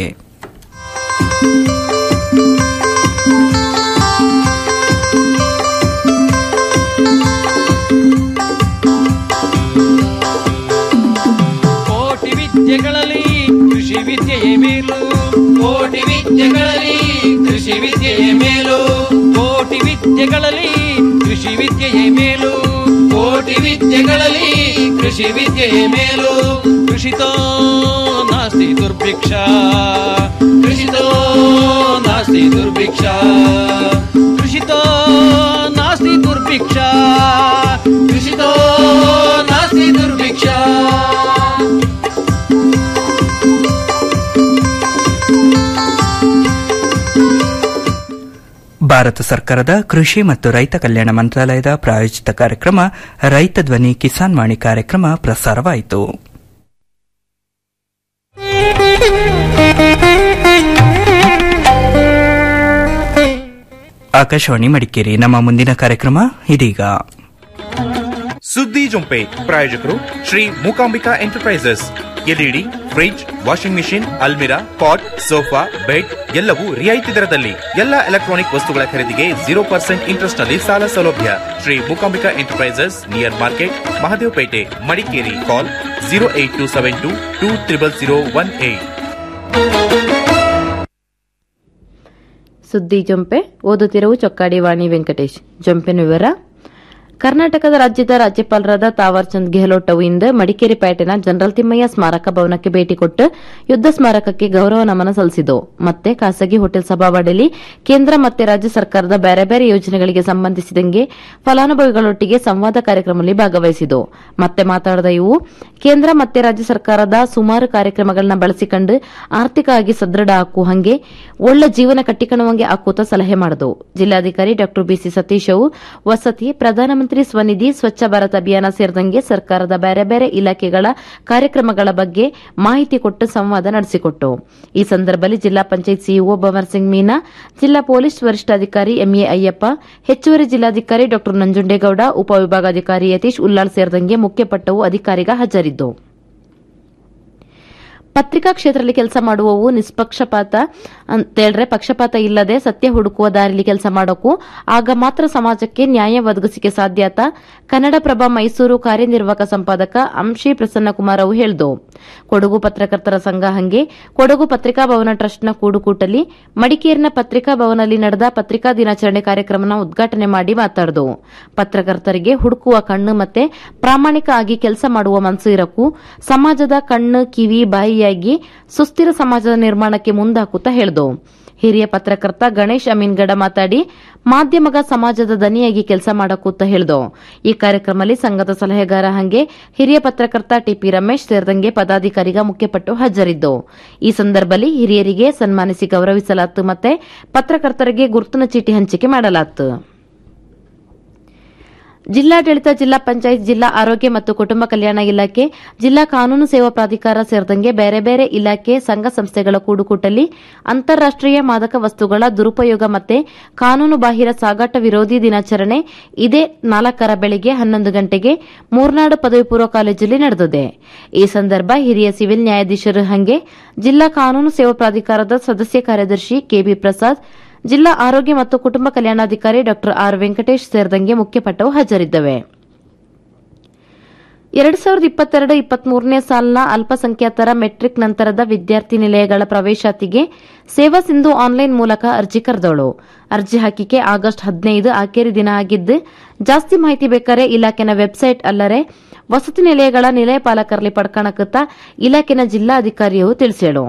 S2: ಕೋಟಿ ವಿದ್ಯೆಗಳಲ್ಲಿ ಕೃಷಿ ವಿದ್ಯೆಯೇ ಮೇಲು
S15: ಕೋಟಿ ವಿದ್ಯೆಗಳಲ್ಲಿ ಕೃಷಿ ವಿದ್ಯೆಯೇ ಮೇಲು
S2: ಕೋಟಿ ವಿದ್ಯೆಗಳಲ್ಲಿ ಕೃಷಿ ವಿದ್ಯೆಯೇ ಮೇಲು
S15: ಕೋಟಿ ವಿದ್ಯೆಗಳಲ್ಲಿ ಕೃಷಿ ವಿದ್ಯೆಯೇ ಮೇಲು
S2: ಕೃಷಿತೋ ನಾಸ್ತಿ ದುರ್ಭಿಕ್ಷ
S15: ಕೃಷಿತೋ ನಾಸ್ತಿ ದುರ್ಭಿಕ್ಷ
S2: ಕೃಷಿತೋ ನಾಸ್ತಿ ದುರ್ಭಿಕ್ಷ
S15: ಕೃಷಿತೋ ನಾಸ್ತಿ ದುರ್ಭಿಕ್ಷ
S1: ಭಾರತ ಸರ್ಕಾರದ ಕೃಷಿ ಮತ್ತು ರೈತ ಕಲ್ಯಾಣ ಮಂತ್ರಾಲಯದ ಪ್ರಾಯೋಜಿತ ಕಾರ್ಯಕ್ರಮ ರೈತ ಧ್ವನಿ ಕಿಸಾನ್ ವಾಣಿ ಕಾರ್ಯಕ್ರಮ ಪ್ರಸಾರವಾಯಿತು ಆಕಾಶವಾಣಿ ಮಡಿಕೇರಿ ನಮ್ಮ ಮುಂದಿನ ಕಾರ್ಯಕ್ರಮ ಇದೀಗ
S16: ಸುದ್ದಿ ಜೊಂಪೆ ಪ್ರಾಯೋಜಕರು Shri Mookambika enterprises LED fridge washing machine ಅಲ್ಮಿರಾ ಪಾಟ್ ಸೋಫಾ ಬೆಡ್ ಎಲ್ಲವೂ ರಿಯಾಯಿತಿ ದರದಲ್ಲಿ ಎಲ್ಲ ಎಲೆಕ್ಟ್ರಾನಿಕ್ ವಸ್ತುಗಳ ಖರೀದಿಗೆ ಜೀರೋ ಪರ್ಸೆಂಟ್ ಇಂಟ್ರೆಸ್ಟ್ ನಲ್ಲಿ ಸಾಲ ಸೌಲಭ್ಯ Shri Mookambika enterprises near market Mahadevapete Madikeri call zero eight two seven two two triple zero one eight
S17: ಸುದ್ದಿ ಜೊಂಪೆ ಓದುತ್ತಿರುವ ಚೊಕ್ಕಾಡಿ ವಾಣಿ ವೆಂಕಟೇಶ್ ಜೊಂಪೆನ ವಿವರ ಕರ್ನಾಟಕದ ರಾಜ್ಯದ ರಾಜ್ಯಪಾಲರಾದ ತಾವರ್ಚಂದ್ ಗೆಹ್ಲೋಟ್ ಅವರಿಂದ ಮಡಿಕೇರಿ ಪೇಟೆನ ಜನರಲ್ ತಿಮ್ಮಯ್ಯ ಸ್ಮಾರಕ ಭವನಕ್ಕೆ ಭೇಟಿ ಕೊಟ್ಟು ಯುದ್ಧ ಸ್ಮಾರಕಕ್ಕೆ ಗೌರವ ನಮನ ಸಲ್ಲಿಸಿತು ಮತ್ತೆ ಖಾಸಗಿ ಹೋಟೆಲ್ ಸಭಾವಾಡಿಯಲ್ಲಿ ಕೇಂದ್ರ ಮತ್ತೆ ರಾಜ್ಯ ಸರ್ಕಾರದ ಬೇರೆ ಬೇರೆ ಯೋಜನೆಗಳಿಗೆ ಸಂಬಂಧಿಸಿದಂಗೆ ಫಲಾನುಭವಿಗಳೊಟ್ಟಿಗೆ ಸಂವಾದ ಕಾರ್ಯಕ್ರಮದಲ್ಲಿ ಭಾಗವಹಿಸಿತು ಮತ್ತೆ ಮಾತನಾಡಿದ ಇವು ಕೇಂದ್ರ ಮತ್ತೆ ರಾಜ್ಯ ಸರ್ಕಾರದ ಸುಮಾರು ಕಾರ್ಯಕ್ರಮಗಳನ್ನ ಬಳಸಿಕೊಂಡು ಆರ್ಥಿಕವಾಗಿ ಸದೃಢ ಹಾಕು ಹಂಗೆ ಒಳ್ಳೆ ಜೀವನ ಕಟ್ಟಿಕೊಳ್ಳುವಂಗೆ ಹಾಕೂತ ಸಲಹೆ ಮಾಡಿದವು ಜಿಲ್ಲಾಧಿಕಾರಿ ಡಾ ಬಿಸಿ ಸತೀಶ್ ಅವು ವಸತಿ ಪ್ರಧಾನಮಂತ್ರಿ ಸ್ವನಿಧಿ ಸ್ವಚ್ಛ ಭಾರತ್ ಅಭಿಯಾನ ಸೇರಿದಂಗೆ ಸರ್ಕಾರದ ಬೇರೆ ಬೇರೆ ಇಲಾಖೆಗಳ ಕಾರ್ಯಕ್ರಮಗಳ ಬಗ್ಗೆ ಮಾಹಿತಿ ಕೊಟ್ಟು ಸಂವಾದ ನಡೆಸಿಕೊಟ್ಟು ಈ ಸಂದರ್ಭದಲ್ಲಿ ಜಿಲ್ಲಾ ಪಂಚಾಯತ್ ಸಿಇಒ ಭವರ್ ಸಿಂಗ್ ಮೀನಾ ಜಿಲ್ಲಾ ಪೊಲೀಸ್ ವರಿಷ್ಠಾಧಿಕಾರಿ ಎಂಎ ಅಯ್ಯಪ್ಪ ಹೆಚ್ಚುವರಿ ಜಿಲ್ಲಾಧಿಕಾರಿ ಡಾ ನಂಜುಂಡೇಗೌಡ ಉಪವಿಭಾಗಾಧಿಕಾರಿ ಯತೀಶ್ ಉಲ್ಲಾಳ್ ಸೇರಿದಂಗೆ ಮುಖ್ಯಪಟ್ಟವು ಅಧಿಕಾರಿಗ ಹಾಜರಿದ್ದು ಪತ್ರಿಕಾ ಕ್ಷೇತ್ರದಲ್ಲಿ ಕೆಲಸ ಮಾಡುವವು ನಿಷ್ಪಕ್ಷಪಾತ ಅಂತೇಳ್ರೆ ಪಕ್ಷಪಾತ ಇಲ್ಲದೆ ಸತ್ಯ ಹುಡುಕುವ ದಾರಿಲಿ ಕೆಲಸ ಮಾಡೋಕು ಆಗ ಮಾತ್ರ ಸಮಾಜಕ್ಕೆ ನ್ಯಾಯ ಒದಗಿಸಿಕೆ ಸಾಧ್ಯತ ಕನ್ನಡಪ್ರಭ ಮೈಸೂರು ಕಾರ್ಯನಿರ್ವಾಹಕ ಸಂಪಾದಕ ಅಂಶಿ ಪ್ರಸನ್ನಕುಮಾರ್ ಅವು ಹೇಳಿದು ಕೊಡಗು ಪತ್ರಕರ್ತರ ಸಂಘ ಹಂಗೆ ಕೊಡಗು ಪತ್ರಿಕಾ ಭವನ ಟ್ರಸ್ಟ್ನ ಕೂಡುಕೂಟಲಿ ಮಡಿಕೇರಿನ ಪತ್ರಿಕಾ ಭವನದಲ್ಲಿ ನಡೆದ ಪತ್ರಿಕಾ ದಿನಾಚರಣೆ ಕಾರ್ಯಕ್ರಮನ ಉದ್ಘಾಟನೆ ಮಾಡಿ ಮಾತಾಡಿದವು ಪತ್ರಕರ್ತರಿಗೆ ಹುಡುಕುವ ಕಣ್ಣು ಮತ್ತೆ ಪ್ರಾಮಾಣಿಕ ಆಗಿ ಕೆಲಸ ಮಾಡುವ ಮನಸ್ಸು ಇರಕ್ಕೂ ಸಮಾಜದ ಕಣ್ಣು ಕಿವಿ ಬಾಯಿಯಾಗಿ ಸುಸ್ಥಿರ ಸಮಾಜದ ನಿರ್ಮಾಣಕ್ಕೆ ಮುಂದಾಕುತ್ತಾ ಹೇಳಿದು ಹಿರಿಯ ಪತ್ರಕರ್ತ ಗಣೇಶ್ ಅಮೀನ್ಗಡ ಮಾತಾಡಿ ಮಾಧ್ಯಮಗ ಸಮಾಜದ ದನಿಯಾಗಿ ಕೆಲಸ ಮಾಡಕೂತ ಹೇಳಿದು ಈ ಕಾರ್ಯಕ್ರಮದಲ್ಲಿ ಸಂಘದ ಸಲಹೆಗಾರ ಹಂಗೆ ಹಿರಿಯ ಪತ್ರಕರ್ತ ಟಿಪಿ ರಮೇಶ್ ಸೇರಿದಂಗೆ ಪದಾಧಿಕಾರಿಗ ಮುಖ್ಯಪಟ್ಟು ಹಾಜರಿದ್ದು ಈ ಸಂದರ್ಭದಲ್ಲಿ ಹಿರಿಯರಿಗೆ ಸನ್ಮಾನಿಸಿ ಗೌರವಿಸಲಾಯಿತು ಮತ್ತೆ ಪತ್ರಕರ್ತರಿಗೆ ಗುರುತಿನ ಚೀಟಿ ಹಂಚಿಕೆ ಮಾಡಲಾಯಿತು ಜಿಲ್ಲಾಡಳಿತ ಜಿಲ್ಲಾ ಪಂಚಾಯತ್ ಜಿಲ್ಲಾ ಆರೋಗ್ಯ ಮತ್ತು ಕುಟುಂಬ ಕಲ್ಯಾಣ ಇಲಾಖೆ ಜಿಲ್ಲಾ ಕಾನೂನು ಸೇವಾ ಪ್ರಾಧಿಕಾರ ಸೇರಿದಂಗೆ ಬೇರೆ ಬೇರೆ ಇಲಾಖೆ ಸಂಘ ಸಂಸ್ಥೆಗಳ ಕೂಡುಕೂಟಲ್ಲಿ ಅಂತಾರಾಷ್ಟೀಯ ಮಾದಕ ವಸ್ತುಗಳ ದುರುಪಯೋಗ ಮತ್ತೆ ಕಾನೂನು ಬಾಹಿರ ಸಾಗಾಟ ವಿರೋಧಿ ದಿನಾಚರಣೆ ಇದೇ ನಾಲ್ಕರ ಬೆಳಗ್ಗೆ ಹನ್ನೊಂದು ಗಂಟೆಗೆ ಮೂರ್ನಾಡು ಪದವಿ ಪೂರ್ವ ಕಾಲೇಜಲ್ಲಿ ನಡೆದಿದೆ ಈ ಸಂದರ್ಭ ಹಿರಿಯ ಸಿವಿಲ್ ನ್ಯಾಯಾಧೀಶರು ಹಂಗೆ ಜಿಲ್ಲಾ ಕಾನೂನು ಸೇವಾ ಪ್ರಾಧಿಕಾರದ ಸದಸ್ಯ ಕಾರ್ಯದರ್ಶಿ ಕೆಬಿ ಪ್ರಸಾದ್ ಜಿಲ್ಲಾ ಆರೋಗ್ಯ ಮತ್ತು ಕುಟುಂಬ ಕಲ್ಯಾಣಾಧಿಕಾರಿ ಡಾ ಆರ್ ವೆಂಕಟೇಶ್ ಸೇರಿದಂಗೆ ಮುಖ್ಯಪಟ್ಟವು ಹಾಜರಿದ್ದವೆ ಎರಡ್ ಸಾವಿರದ ಇಪ್ಪತ್ತೆರಡು ಇಪ್ಪತ್ಮೂರನೇ ಸಾಲಿನ ಅಲ್ಪಸಂಖ್ಯಾತರ ಮೆಟ್ರಿಕ್ ನಂತರದ ವಿದ್ಯಾರ್ಥಿ ನಿಲಯಗಳ ಪ್ರವೇಶಾತಿಗೆ ಸೇವಾ ಸಿಂಧು ಆನ್ಲೈನ್ ಮೂಲಕ ಅರ್ಜಿ ಕರೆದವಳು ಅರ್ಜಿ ಹಾಕಿಕೆ ಆಗಸ್ಟ್ ಹದಿನೈದು ಆಖೇರಿ ದಿನ ಆಗಿದ್ದು ಜಾಸ್ತಿ ಮಾಹಿತಿ ಬೇಕಾರೆ ಇಲಾಖೆನ ವೆಬ್ಸೈಟ್ ಅಲ್ಲರೆ ವಸತಿ ನಿಲಯಗಳ ನಿಲಯ ಪಾಲಕರಲ್ಲಿ ಪಡ್ಕಣಕತ್ತ ಇಲಾಖೆನ ಜಿಲ್ಲಾಧಿಕಾರಿಯು ತಿಳಿಸೇಳು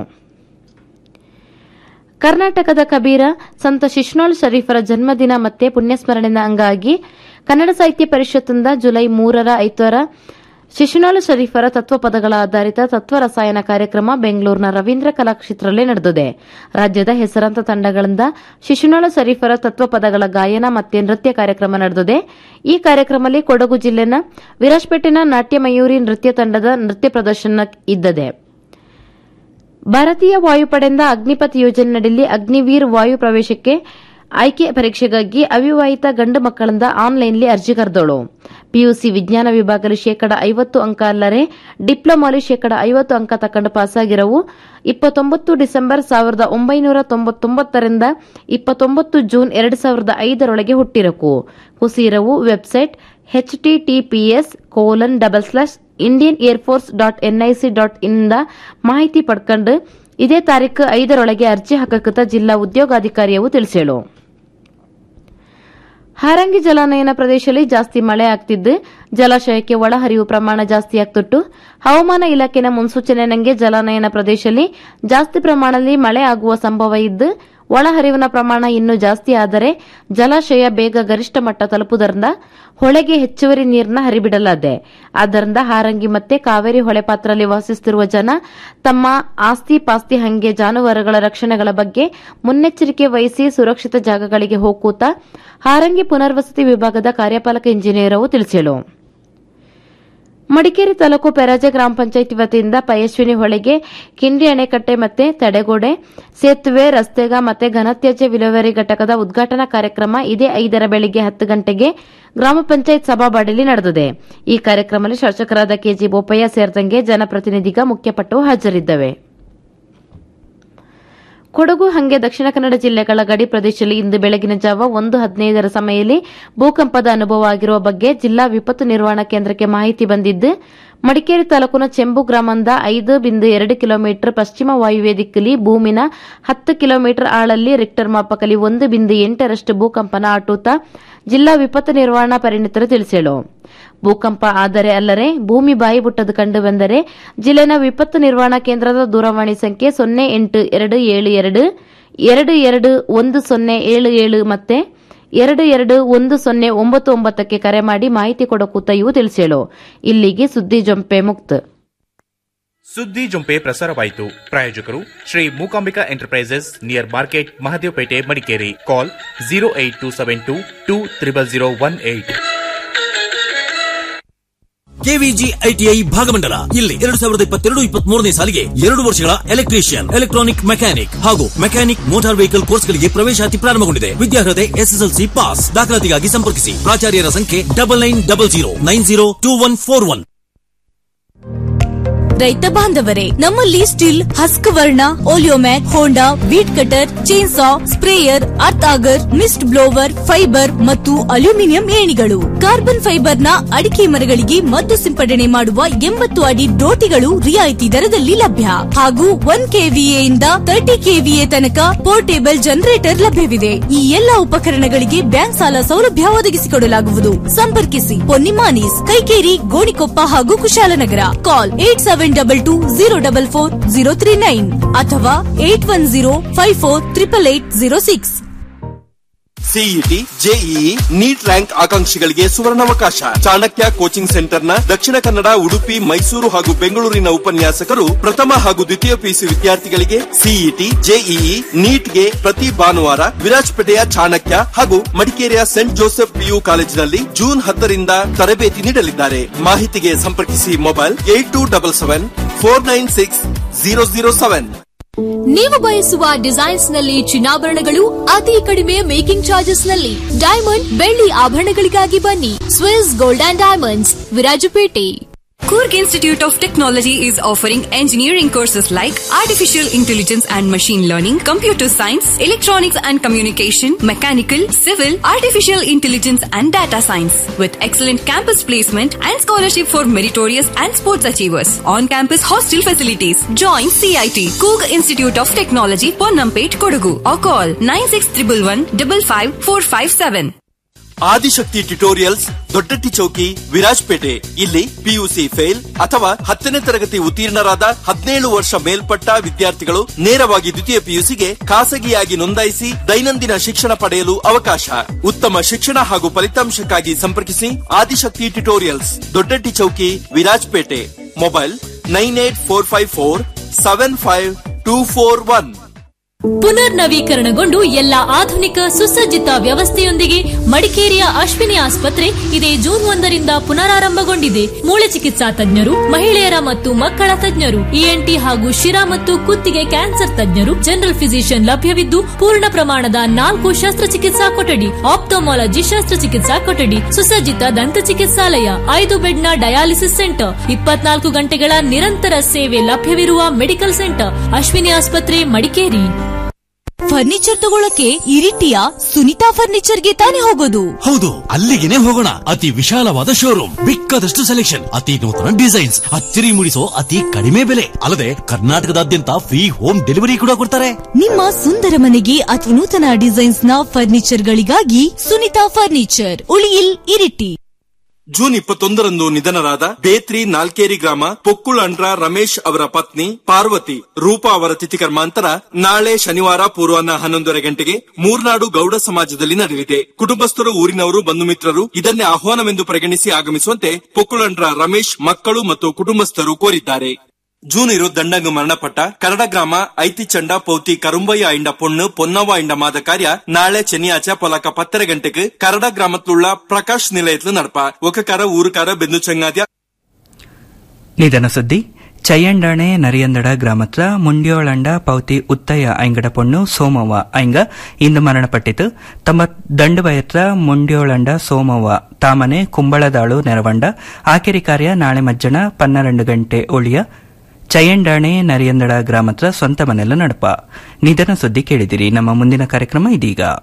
S17: ಕರ್ನಾಟಕದ ಕಬೀರ ಸಂತ ಶಿಶ್ನಾಳ್ ಶರೀಫರ ಜನ್ಮದಿನ ಮತ್ತೆ ಪುಣ್ಯಸ್ಮರಣೆಯ ಅಂಗವಾಗಿ ಕನ್ನಡ ಸಾಹಿತ್ಯ ಪರಿಷತ್ತಿಂದ ಜುಲೈ ಮೂರರ ಐದರ ಶಿಶುನಾಳ ಶರೀಫರ ತತ್ವಪದಗಳ ಆಧಾರಿತ ತತ್ವ ರಸಾಯನ ಕಾರ್ಯಕ್ರಮ ಬೆಂಗಳೂರಿನ ರವೀಂದ್ರ ಕಲಾಕ್ಷೇತ್ರದಲ್ಲಿ ನಡೆದಿದೆ ರಾಜ್ಯದ ಹೆಸರಾಂತ ತಂಡಗಳಿಂದ ಶಿಶುನಾಳ ಶರೀಫರ ತತ್ವಪದಗಳ ಗಾಯನ ಮತ್ತೆ ನೃತ್ಯ ಕಾರ್ಯಕ್ರಮ ನಡೆದಿದೆ ಈ ಕಾರ್ಯಕ್ರಮದಲ್ಲಿ ಕೊಡಗು ಜಿಲ್ಲೆನ ವಿರಾಜಪೇಟೆನ ನಾಟ್ಯ ಮಯೂರಿ ನೃತ್ಯ ತಂಡದ ನೃತ್ಯ ಪ್ರದರ್ಶನ ಇದ್ದದೆ ಭಾರತೀಯ ವಾಯುಪಡೆಯಿಂದ ಅಗ್ನಿಪಥ್ ಯೋಜನೆಯಡಿಯಲ್ಲಿ ಅಗ್ನಿವೀರ್ ವಾಯು ಪ್ರವೇಶಕ್ಕೆ ಆಯ್ಕೆ ಪರೀಕ್ಷೆಗಾಗಿ ಅವಿವಾಹಿತ ಗಂಡು ಮಕ್ಕಳಿಂದ ಆನ್ಲೈನ್ಲಿ ಅರ್ಜಿ ಕರೆದೋಳು ಪಿಯುಸಿ ವಿಜ್ಞಾನ ವಿಭಾಗದಲ್ಲಿ ಶೇಕಡ ಐವತ್ತು ಅಂಕ ಅಲ್ಲದೆ ಡಿಪ್ಲೊಮಾಲಿ ಶೇಕಡ ಐವತ್ತು ಅಂಕ ತಕೊಂಡು ಪಾಸಾಗಿರವು ಇಪ್ಪತ್ತೊಂಬತ್ತು ಡಿಸೆಂಬರ್ ಸಾವಿರದ ಒಂಬೈನೂರ ತೊಂಬತ್ತೊಂಬತ್ತರಿಂದ ಇಪ್ಪತ್ತೊಂಬತ್ತು ಜೂನ್ ಎರಡು ಸಾವಿರದ ಐದರೊಳಗೆ ಹುಟ್ಟಿರಕು ಹುಸಿರವು website HTTPS colon double slash Indian airforce dot NIC dot ಇನ್ದ ಮಾಹಿತಿ ಪಡ್ಕೊಂಡು ಇದೇ ತಾರೀಕು ಐದರೊಳಗೆ ಅರ್ಜಿ ಹಾಕಕತ್ತ ಜಿಲ್ಲಾ ಉದ್ಯೋಗಾಧಿಕಾರಿಯವು ತಿಳಿಸೇಳು ಹಾರಂಗಿ ಜಲಾನಯನ ಪ್ರದೇಶದಲ್ಲಿ ಜಾಸ್ತಿ ಮಳೆ ಆಗ್ತಿದ್ದು ಜಲಾಶಯಕ್ಕೆ ಒಳಹರಿವು ಪ್ರಮಾಣ ಜಾಸ್ತಿ ಆಗ್ತಿಟ್ಟು ಹವಾಮಾನ ಇಲಾಖೆನ ಮುನ್ಸೂಚನೆ ನಂಗೆ ಜಲಾನಯನ ಪ್ರದೇಶದಲ್ಲಿ ಜಾಸ್ತಿ ಪ್ರಮಾಣದಲ್ಲಿ ಮಳೆ ಆಗುವ ಸಂಭವ ಇದ್ದು ಒಳಹರಿವಿನ ಪ್ರಮಾಣ ಇನ್ನೂ ಜಾಸ್ತಿ ಆದರೆ ಜಲಾಶಯ ಬೇಗ ಗರಿಷ್ಠ ಮಟ್ಟ ತಲುಪುವುದರಿಂದ ಹೊಳೆಗೆ ಹೆಚ್ಚುವರಿ ನೀರನ್ನ ಹರಿಬಿಡಲಾದೆ ಆದ್ದರಿಂದ ಹಾರಂಗಿ ಮತ್ತೆ ಕಾವೇರಿ ಹೊಳೆ ಪಾತ್ರದಲ್ಲಿ ವಾಸಿಸುತ್ತಿರುವ ಜನ ತಮ್ಮ ಆಸ್ತಿ ಪಾಸ್ತಿ ಹಂಗೆ ಜಾನುವಾರುಗಳ ರಕ್ಷಣೆಗಳ ಬಗ್ಗೆ ಮುನ್ನೆಚ್ಚರಿಕೆ ವಹಿಸಿ ಸುರಕ್ಷಿತ ಜಾಗಗಳಿಗೆ ಹೋಗ್ಕೂತ ಹಾರಂಗಿ ಪುನರ್ವಸತಿ ವಿಭಾಗದ ಕಾರ್ಯಪಾಲಕ ಇಂಜಿನಿಯರ್ ಅವು ತಿಳಿಸಿದರು ಮಡಿಕೇರಿ ತಾಲೂಕು ಪೆರಾಜೆ ಗ್ರಾಮ ಪಂಚಾಯಿತಿ ವತಿಯಿಂದ ಪಯಸ್ವಿನಿ ಹೊಳೆಗೆ ಕಿಂಡಿ ಅಣೆಕಟ್ಟೆ ಮತ್ತೆ ತಡೆಗೋಡೆ ಸೇತುವೆ ರಸ್ತೆಗ ಮತ್ತೆ ಘನತ್ಯಾಜ್ಯ ವಿಲೇವಾರಿ ಘಟಕದ ಉದ್ಘಾಟನಾ ಕಾರ್ಯಕ್ರಮ ಇದೇ ಐದರ ಬೆಳಿಗ್ಗೆ ಹತ್ತು ಗಂಟೆಗೆ ಗ್ರಾಮ ಪಂಚಾಯತ್ ಸಭಾಬಾಡಿಯಲ್ಲಿ ನಡೆದಿದೆ ಈ ಕಾರ್ಯಕ್ರಮದಲ್ಲಿ ಶಾಸಕರಾದ ಕೆಜಿ ಬೋಪಯ್ಯ ಸೇರಿದಂಗೆ ಜನಪ್ರತಿನಿಧಿಗ ಮುಖ್ಯಪಟ್ಟು ಹಾಜರಿದ್ದವೆ ಕೊಡಗು ಹಂಗೆ ದಕ್ಷಿಣ ಕನ್ನಡ ಜಿಲ್ಲೆಗಳ ಗಡಿ ಪ್ರದೇಶದಲ್ಲಿ ಇಂದು ಬೆಳಗಿನ ಜಾವ ಒಂದು ಹದಿನೈದರ ಸಮಯದಲ್ಲಿ ಭೂಕಂಪದ ಅನುಭವ ಆಗಿರುವ ಬಗ್ಗೆ ಜಿಲ್ಲಾ ವಿಪತ್ತು ನಿರ್ವಹಣಾ ಕೇಂದ್ರಕ್ಕೆ ಮಾಹಿತಿ ಬಂದಿದ್ದು ಮಡಿಕೇರಿ ತಾಲೂಕಿನ ಚೆಂಬು ಗ್ರಾಮದಿಂದ ಐದು ಬಿಂದು ಎರಡು ಕಿಲೋಮೀಟರ್ ಪಶ್ಚಿಮ ವಾಯುವ್ಯ ದಿಕ್ಕಲ್ಲಿ ಭೂಮಿನ ಹತ್ತು ಕಿಲೋಮೀಟರ್ ಆಳಲ್ಲಿ ರಿಕ್ಟರ್ ಮಾಪಕಲಿ ಒಂದು ಬಿಂದು ಎಂಟರಷ್ಟು ಭೂಕಂಪನ ಆಟೂತ ಜಿಲ್ಲಾ ವಿಪತ್ತು ನಿರ್ವಹಣಾ ಪರಿಣಿತರು ತಿಳಿಸೇಳು ಭೂಕಂಪ ಆದರೆ ಅಲ್ಲದೆ ಭೂಮಿ ಬಾಯಿ ಬುಟ್ಟದು ಕಂಡು ಬಂದರೆ ಜಿಲ್ಲೆನ ವಿಪತ್ತು ನಿರ್ವಹಣಾ ಕೇಂದ್ರದ ದೂರವಾಣಿ ಸಂಖ್ಯೆ ಸೊನ್ನೆ ಎಂಟು ಎರಡು ಏಳು ಎರಡು ಎರಡು ಎರಡು ಒಂದು ಸೊನ್ನೆ ಏಳು ಏಳು ಮತ್ತೆ ಎರಡು ಎರಡು ಒಂದು ಸೊನ್ನೆ ಒಂಬತ್ತು ಒಂಬತ್ತಕ್ಕೆ ಕರೆ ಮಾಡಿ ಮಾಹಿತಿ ಕೊಡಕೂತ ಇವು ತಿಳಿಸೇಳು ಇಲ್ಲಿಗೆ ಸುದ್ದಿ ಜೊಂಪೆ ಮುಕ್ತ
S16: ಸುದ್ದಿ ಜೊಂಪೆ ಪ್ರಸಾರವಾಯಿತು ಪ್ರಾಯೋಜಕರು Shri Mookambika enterprises near market Mahadevapete Madikeri call zero eight two seven two two triple zero one eight
S18: KVG ITI Bhagamandala ಇಲ್ಲಿ ಎರಡು ಸಾವಿರದ ಇಪ್ಪತ್ತೆರಡು ಇಪ್ಪತ್ತ್ ಮೂರನೇ ಸಾಲಿಗೆ ಎರಡು ವರ್ಷಗಳ ಎಲೆಕ್ಟ್ರಿಷಿಯನ್ ಎಲೆಕ್ಟ್ರಾನಿಕ್ ಮೆಕ್ಯಾನಿಕ್ ಹಾಗೂ ಮೆಕ್ಯಾನಿಕ್ ಮೋಟಾರ್ ವೆಹಿಕಲ್ ಕೋರ್ಸ್ಗಳಿಗೆ ಪ್ರವೇಶಾತಿ ಪ್ರಾರಂಭಗೊಂಡಿದೆ ವಿದ್ಯಾರ್ಹತೆ ಎಸ್ಎಸ್ಎಲ್ಸಿ ಪಾಸ್ ದಾಖಲಾತಿಗಾಗಿ ಸಂಪರ್ಕಿಸಿ ಪ್ರಾಚಾರ್ಯರ ಸಂಖ್ಯೆ double nine double zero nine zero two one four one
S19: ರೈತ ಬಾಂಧವರೇ ನಮ್ಮಲ್ಲಿ Stihl Husqvarna Oleomac Honda weed cutter chainsaw sprayer earth auger mist blower fibre ಮತ್ತು ಅಲ್ಯೂಮಿನಿಯಂ ಏಣಿಗಳು ಕಾರ್ಬನ್ ಫೈಬರ್ ನ ಅಡಿಕೆ ಮರಗಳಿಗೆ ಮದ್ದು ಸಿಂಪಡಣೆ ಮಾಡುವ ಎಂಬತ್ತು ಅಡಿ ಡೋಟಿಗಳು ರಿಯಾಯಿತಿ ದರದಲ್ಲಿ ಲಭ್ಯ ಹಾಗೂ ಒನ್ ಕೆವಿಎ ಇಂದ ತರ್ಟಿ ಕೆವಿಎ ತನಕ ಪೋರ್ಟೇಬಲ್ ಜನರೇಟರ್ ಲಭ್ಯವಿದೆ ಈ ಎಲ್ಲಾ ಉಪಕರಣಗಳಿಗೆ ಬ್ಯಾಂಕ್ ಸಾಲ ಸೌಲಭ್ಯ ಒದಗಿಸಿಕೊಡಲಾಗುವುದು ಸಂಪರ್ಕಿಸಿ ಪೊನ್ನಿಮಾನೀಸ್ ಕೈಕೇರಿ ಗೋಣಿಕೊಪ್ಪ ಹಾಗೂ Kushalanagar call eight seven double two zero double four zero three nine ಅಥವಾ eight one zero five four triple eight zero six
S20: CET JEE NEET rank ಆಕಾಂಕ್ಷಿಗಳಿಗೆ ಸುವರ್ಣಾವಕಾಶ ಚಾಣಕ್ಯ ಕೋಚಿಂಗ್ ಸೆಂಟರ್ನ ದಕ್ಷಿಣ ಕನ್ನಡ ಉಡುಪಿ ಮೈಸೂರು ಹಾಗೂ ಬೆಂಗಳೂರಿನ ಉಪನ್ಯಾಸಕರು ಪ್ರಥಮ ಹಾಗೂ ದ್ವಿತೀಯ ಪಿಯುಸಿ ವಿದ್ಯಾರ್ಥಿಗಳಿಗೆ ಸಿಇಟಿ ಜೆಇಇ ನೀಟ್ಗೆ ಪ್ರತಿ ಭಾನುವಾರ ವಿರಾಜಪೇಟೆಯ ಚಾಣಕ್ಯ ಹಾಗೂ ಮಡಿಕೇರಿಯ ಸೆಂಟ್ ಜೋಸೆಫ್ ಪಿಯು ಕಾಲೇಜಿನಲ್ಲಿ ಜೂನ್ ಹತ್ತರಿಂದ ತರಬೇತಿ ನೀಡಲಿದ್ದಾರೆ ಮಾಹಿತಿಗೆ ಸಂಪರ್ಕಿಸಿ mobile eight two double seven four nine six zero zero seven
S21: ನೀವು ಬಯಸುವ ಡಿಸೈನ್ಸ್ ನಲ್ಲಿ ಚಿನ್ನಾಭರಣಗಳು ಅತಿ ಕಡಿಮೆ ಮೇಕಿಂಗ್ ಚಾರ್ಜಸ್ ನಲ್ಲಿ ಡೈಮಂಡ್ ಬೆಳ್ಳಿ ಆಭರಣಗಳಿಗಾಗಿ ಬನ್ನಿ Swiss gold and diamonds Virajpet
S22: Kurg Institute of Technology is offering engineering courses like Artificial Intelligence and Machine Learning, Computer Science, Electronics and Communication, Mechanical, Civil, Artificial Intelligence and Data Science with excellent campus placement and scholarship for meritorious and sports achievers. On-campus hostel facilities. Join CIT, Kurg Institute of Technology, Ponampet, Kodagu or call 96111 55457.
S20: Adishakti tutorials Doddatti Chowki Virajpet ಇಲ್ಲಿ PUC fail ಅಥವಾ ಹತ್ತನೇ ತರಗತಿ ಉತ್ತೀರ್ಣರಾದ ಹದಿನೇಳು ವರ್ಷ ಮೇಲ್ಪಟ್ಟ ವಿದ್ಯಾರ್ಥಿಗಳು ನೇರವಾಗಿ ದ್ವಿತೀಯ ಪಿಯುಸಿಗೆ ಖಾಸಗಿಯಾಗಿ ನೋಂದಾಯಿಸಿ ದೈನಂದಿನ ಶಿಕ್ಷಣ ಪಡೆಯಲು ಅವಕಾಶ ಉತ್ತಮ ಶಿಕ್ಷಣ ಹಾಗೂ ಫಲಿತಾಂಶಕ್ಕಾಗಿ ಸಂಪರ್ಕಿಸಿ Adishakti tutorials Doddatti Chowki Virajpet mobile nine eight four five four seven five two four one
S21: ಪುನರ್ ನವೀಕರಣಗೊಂಡು ಎಲ್ಲ ಆಧುನಿಕ ಸುಸಜ್ಜಿತ ವ್ಯವಸ್ಥೆಯೊಂದಿಗೆ ಮಡಿಕೇರಿಯ ಅಶ್ವಿನಿ ಆಸ್ಪತ್ರೆ ಇದೇ ಜೂನ್ ಒಂದರಿಂದ ಪುನರಾರಂಭಗೊಂಡಿದೆ ಮೂಳೆ ಚಿಕಿತ್ಸಾ ತಜ್ಞರು ಮಹಿಳೆಯರ ಮತ್ತು ಮಕ್ಕಳ ತಜ್ಞರು ಇಎನ್ಟಿ ಹಾಗೂ ಶಿರಾ ಮತ್ತು ಕುತ್ತಿಗೆ ಕ್ಯಾನ್ಸರ್ ತಜ್ಞರು ಜನರಲ್ ಫಿಸಿಷಿಯನ್ ಲಭ್ಯವಿದ್ದು ಪೂರ್ಣ ಪ್ರಮಾಣದ ನಾಲ್ಕು ಶಸ್ತ್ರಚಿಕಿತ್ಸಾ ಕೊಠಡಿ ಆಪ್ಟೋಮಾಲಜಿ ಶಸ್ತ್ರಚಿಕಿತ್ಸಾ ಕೊಠಡಿ ಸುಸಜ್ಜಿತ ದಂತ ಚಿಕಿತ್ಸಾಲಯ ಐದು ಬೆಡ್ನ ಡಯಾಲಿಸಿಸ್ ಸೆಂಟರ್ ಇಪ್ಪತ್ನಾಲ್ಕು ಗಂಟೆಗಳ ನಿರಂತರ ಸೇವೆ ಲಭ್ಯವಿರುವ ಮೆಡಿಕಲ್ ಸೆಂಟರ್ ಅಶ್ವಿನಿ ಆಸ್ಪತ್ರೆ ಮಡಿಕೇರಿ
S19: ಫರ್ನಿಚರ್ ತಗೊಳಕ್ಕೆ ಇರಿಟಿಯ ಸುನಿತಾ ಫರ್ನಿಚರ್ಗೆ ತಾನೇ ಹೋಗೋದು
S18: ಹೌದು ಅಲ್ಲಿಗೆನೆ ಹೋಗೋಣ ಅತಿ ವಿಶಾಲವಾದ ಶೋರೂಮ್ ಬೇಕಾದಷ್ಟು ಸೆಲೆಕ್ಷನ್ ಅತಿ ನೂತನ ಡಿಸೈನ್ಸ್ ಅಚ್ಚರಿ ಮೂಡಿಸೋ ಅತಿ ಕಡಿಮೆ ಬೆಲೆ ಅಲ್ಲದೆ ಕರ್ನಾಟಕದಾದ್ಯಂತ ಫ್ರೀ ಹೋಮ್ ಡೆಲಿವರಿ ಕೂಡ ಕೊಡ್ತಾರೆ
S19: ನಿಮ್ಮ ಸುಂದರ ಮನೆಗೆ ಅತಿ ನೂತನ ಡಿಸೈನ್ಸ್ ನ ಫರ್ನಿಚರ್ ಗಳಿಗಾಗಿ ಸುನಿತಾ ಫರ್ನಿಚರ್ ಉಳಿಯಿಲ್ ಇರಿಟಿ
S20: ಜೂನ್ ಇಪ್ಪತ್ತೊಂದರಂದು ನಿಧನರಾದ ಬೇತ್ರಿ ನಾಲ್ಕೇರಿ ಗ್ರಾಮ ಪೊಕ್ಕುಳಂಡ್ರ ರಮೇಶ್ ಅವರ ಪತ್ನಿ ಪಾರ್ವತಿ ರೂಪಾ ಅವರ ತಿಥಿ ಕರ್ಮಾಂತರ ನಾಳೆ ಶನಿವಾರ ಪೂರ್ವಾಹ್ನ ಹನ್ನೊಂದರ ಗಂಟೆಗೆ ಮೂರ್ನಾಡು ಗೌಡ ಸಮಾಜದಲ್ಲಿ ನಡೆಯಲಿದೆ ಕುಟುಂಬಸ್ಥರು ಊರಿನವರು ಬಂಧು ಮಿತ್ರರು ಇದನ್ನೇ ಆಹ್ವಾನವೆಂದು ಪರಿಗಣಿಸಿ ಆಗಮಿಸುವಂತೆ ಪೊಕ್ಕುಳಂಡ್ರ ರಮೇಶ್ ಮಕ್ಕಳು ಮತ್ತು ಕುಟುಂಬಸ್ಥರು ಕೋರಿದ್ದಾರೆ ಜೂನ್ ಇರು ದಂಡಂಗ್ ಮರಣಪಟ್ಟ ಕರಡ ಗ್ರಾಮ ಐತಿಚಂಡ ಪೌತಿ ಕರುಂಬಯ್ಯ ಐಂಡ ಪೊಣ್ಣು ಪೊನ್ನವ್ವ ಐಂಡ ಮಾದ ಕಾರ್ಯ ನಾಳೆ ಚೆನ್ನಿಯಾಚ ಪೊಲಕ ಪತ್ತರ ಗಂಟೆಗೆ ಕರಡ ಗ್ರಾಮತ್ಲುಳ್ಳ ಪ್ರಕಾಶ್ ನಿಲಯತ್ಲು ನಡಪ ಒಕಕಾರ ಊರುಕಾರ ಬೆಂದು ಚಂಗಾದ್ಯ
S1: ನಿಧನ ಸುದ್ದಿ ಚಯ್ಯಂಡಾಣೆ ನರಿಯಂದಡ ಗ್ರಾಮತ್ರ ಮುಂಡ್ಯೋಳಂಡ ಪೌತಿ ಉತ್ತಯ್ಯ ಐಂಗಡ ಪೊಣ್ಣು ಸೋಮವ್ವ ಐಂಗ ಇಂದು ಮರಣಪಟ್ಟಿತು ತಮ್ಮ ದಂಡುಬಯತ್ರ ಮುಂಡ್ಯೋಳಂಡ ಸೋಮವ್ವ ತಾಮನೆ ಕುಂಬಳದಾಳು ನೆರವಂಡ ಆಕೆರಿ ಕಾರ್ಯ ನಾಳೆ ಮಜ್ಜನ ಪನ್ನೆರಡು ಗಂಟೆ ಒಳಿಯ ಚಯ್ಯಂಡಾಣೆ ನರಿಯಂದಡ ಗ್ರಾಮತ್ರ ಸ್ವಂತ ಮನೆಲ್ಲ ನಡಪ ನಿಧನ ಸುದ್ದಿ ಕೇಳಿದಿರಿ ನಮ್ಮ ಮುಂದಿನ ಕಾರ್ಯಕ್ರಮ ಇದೀಗ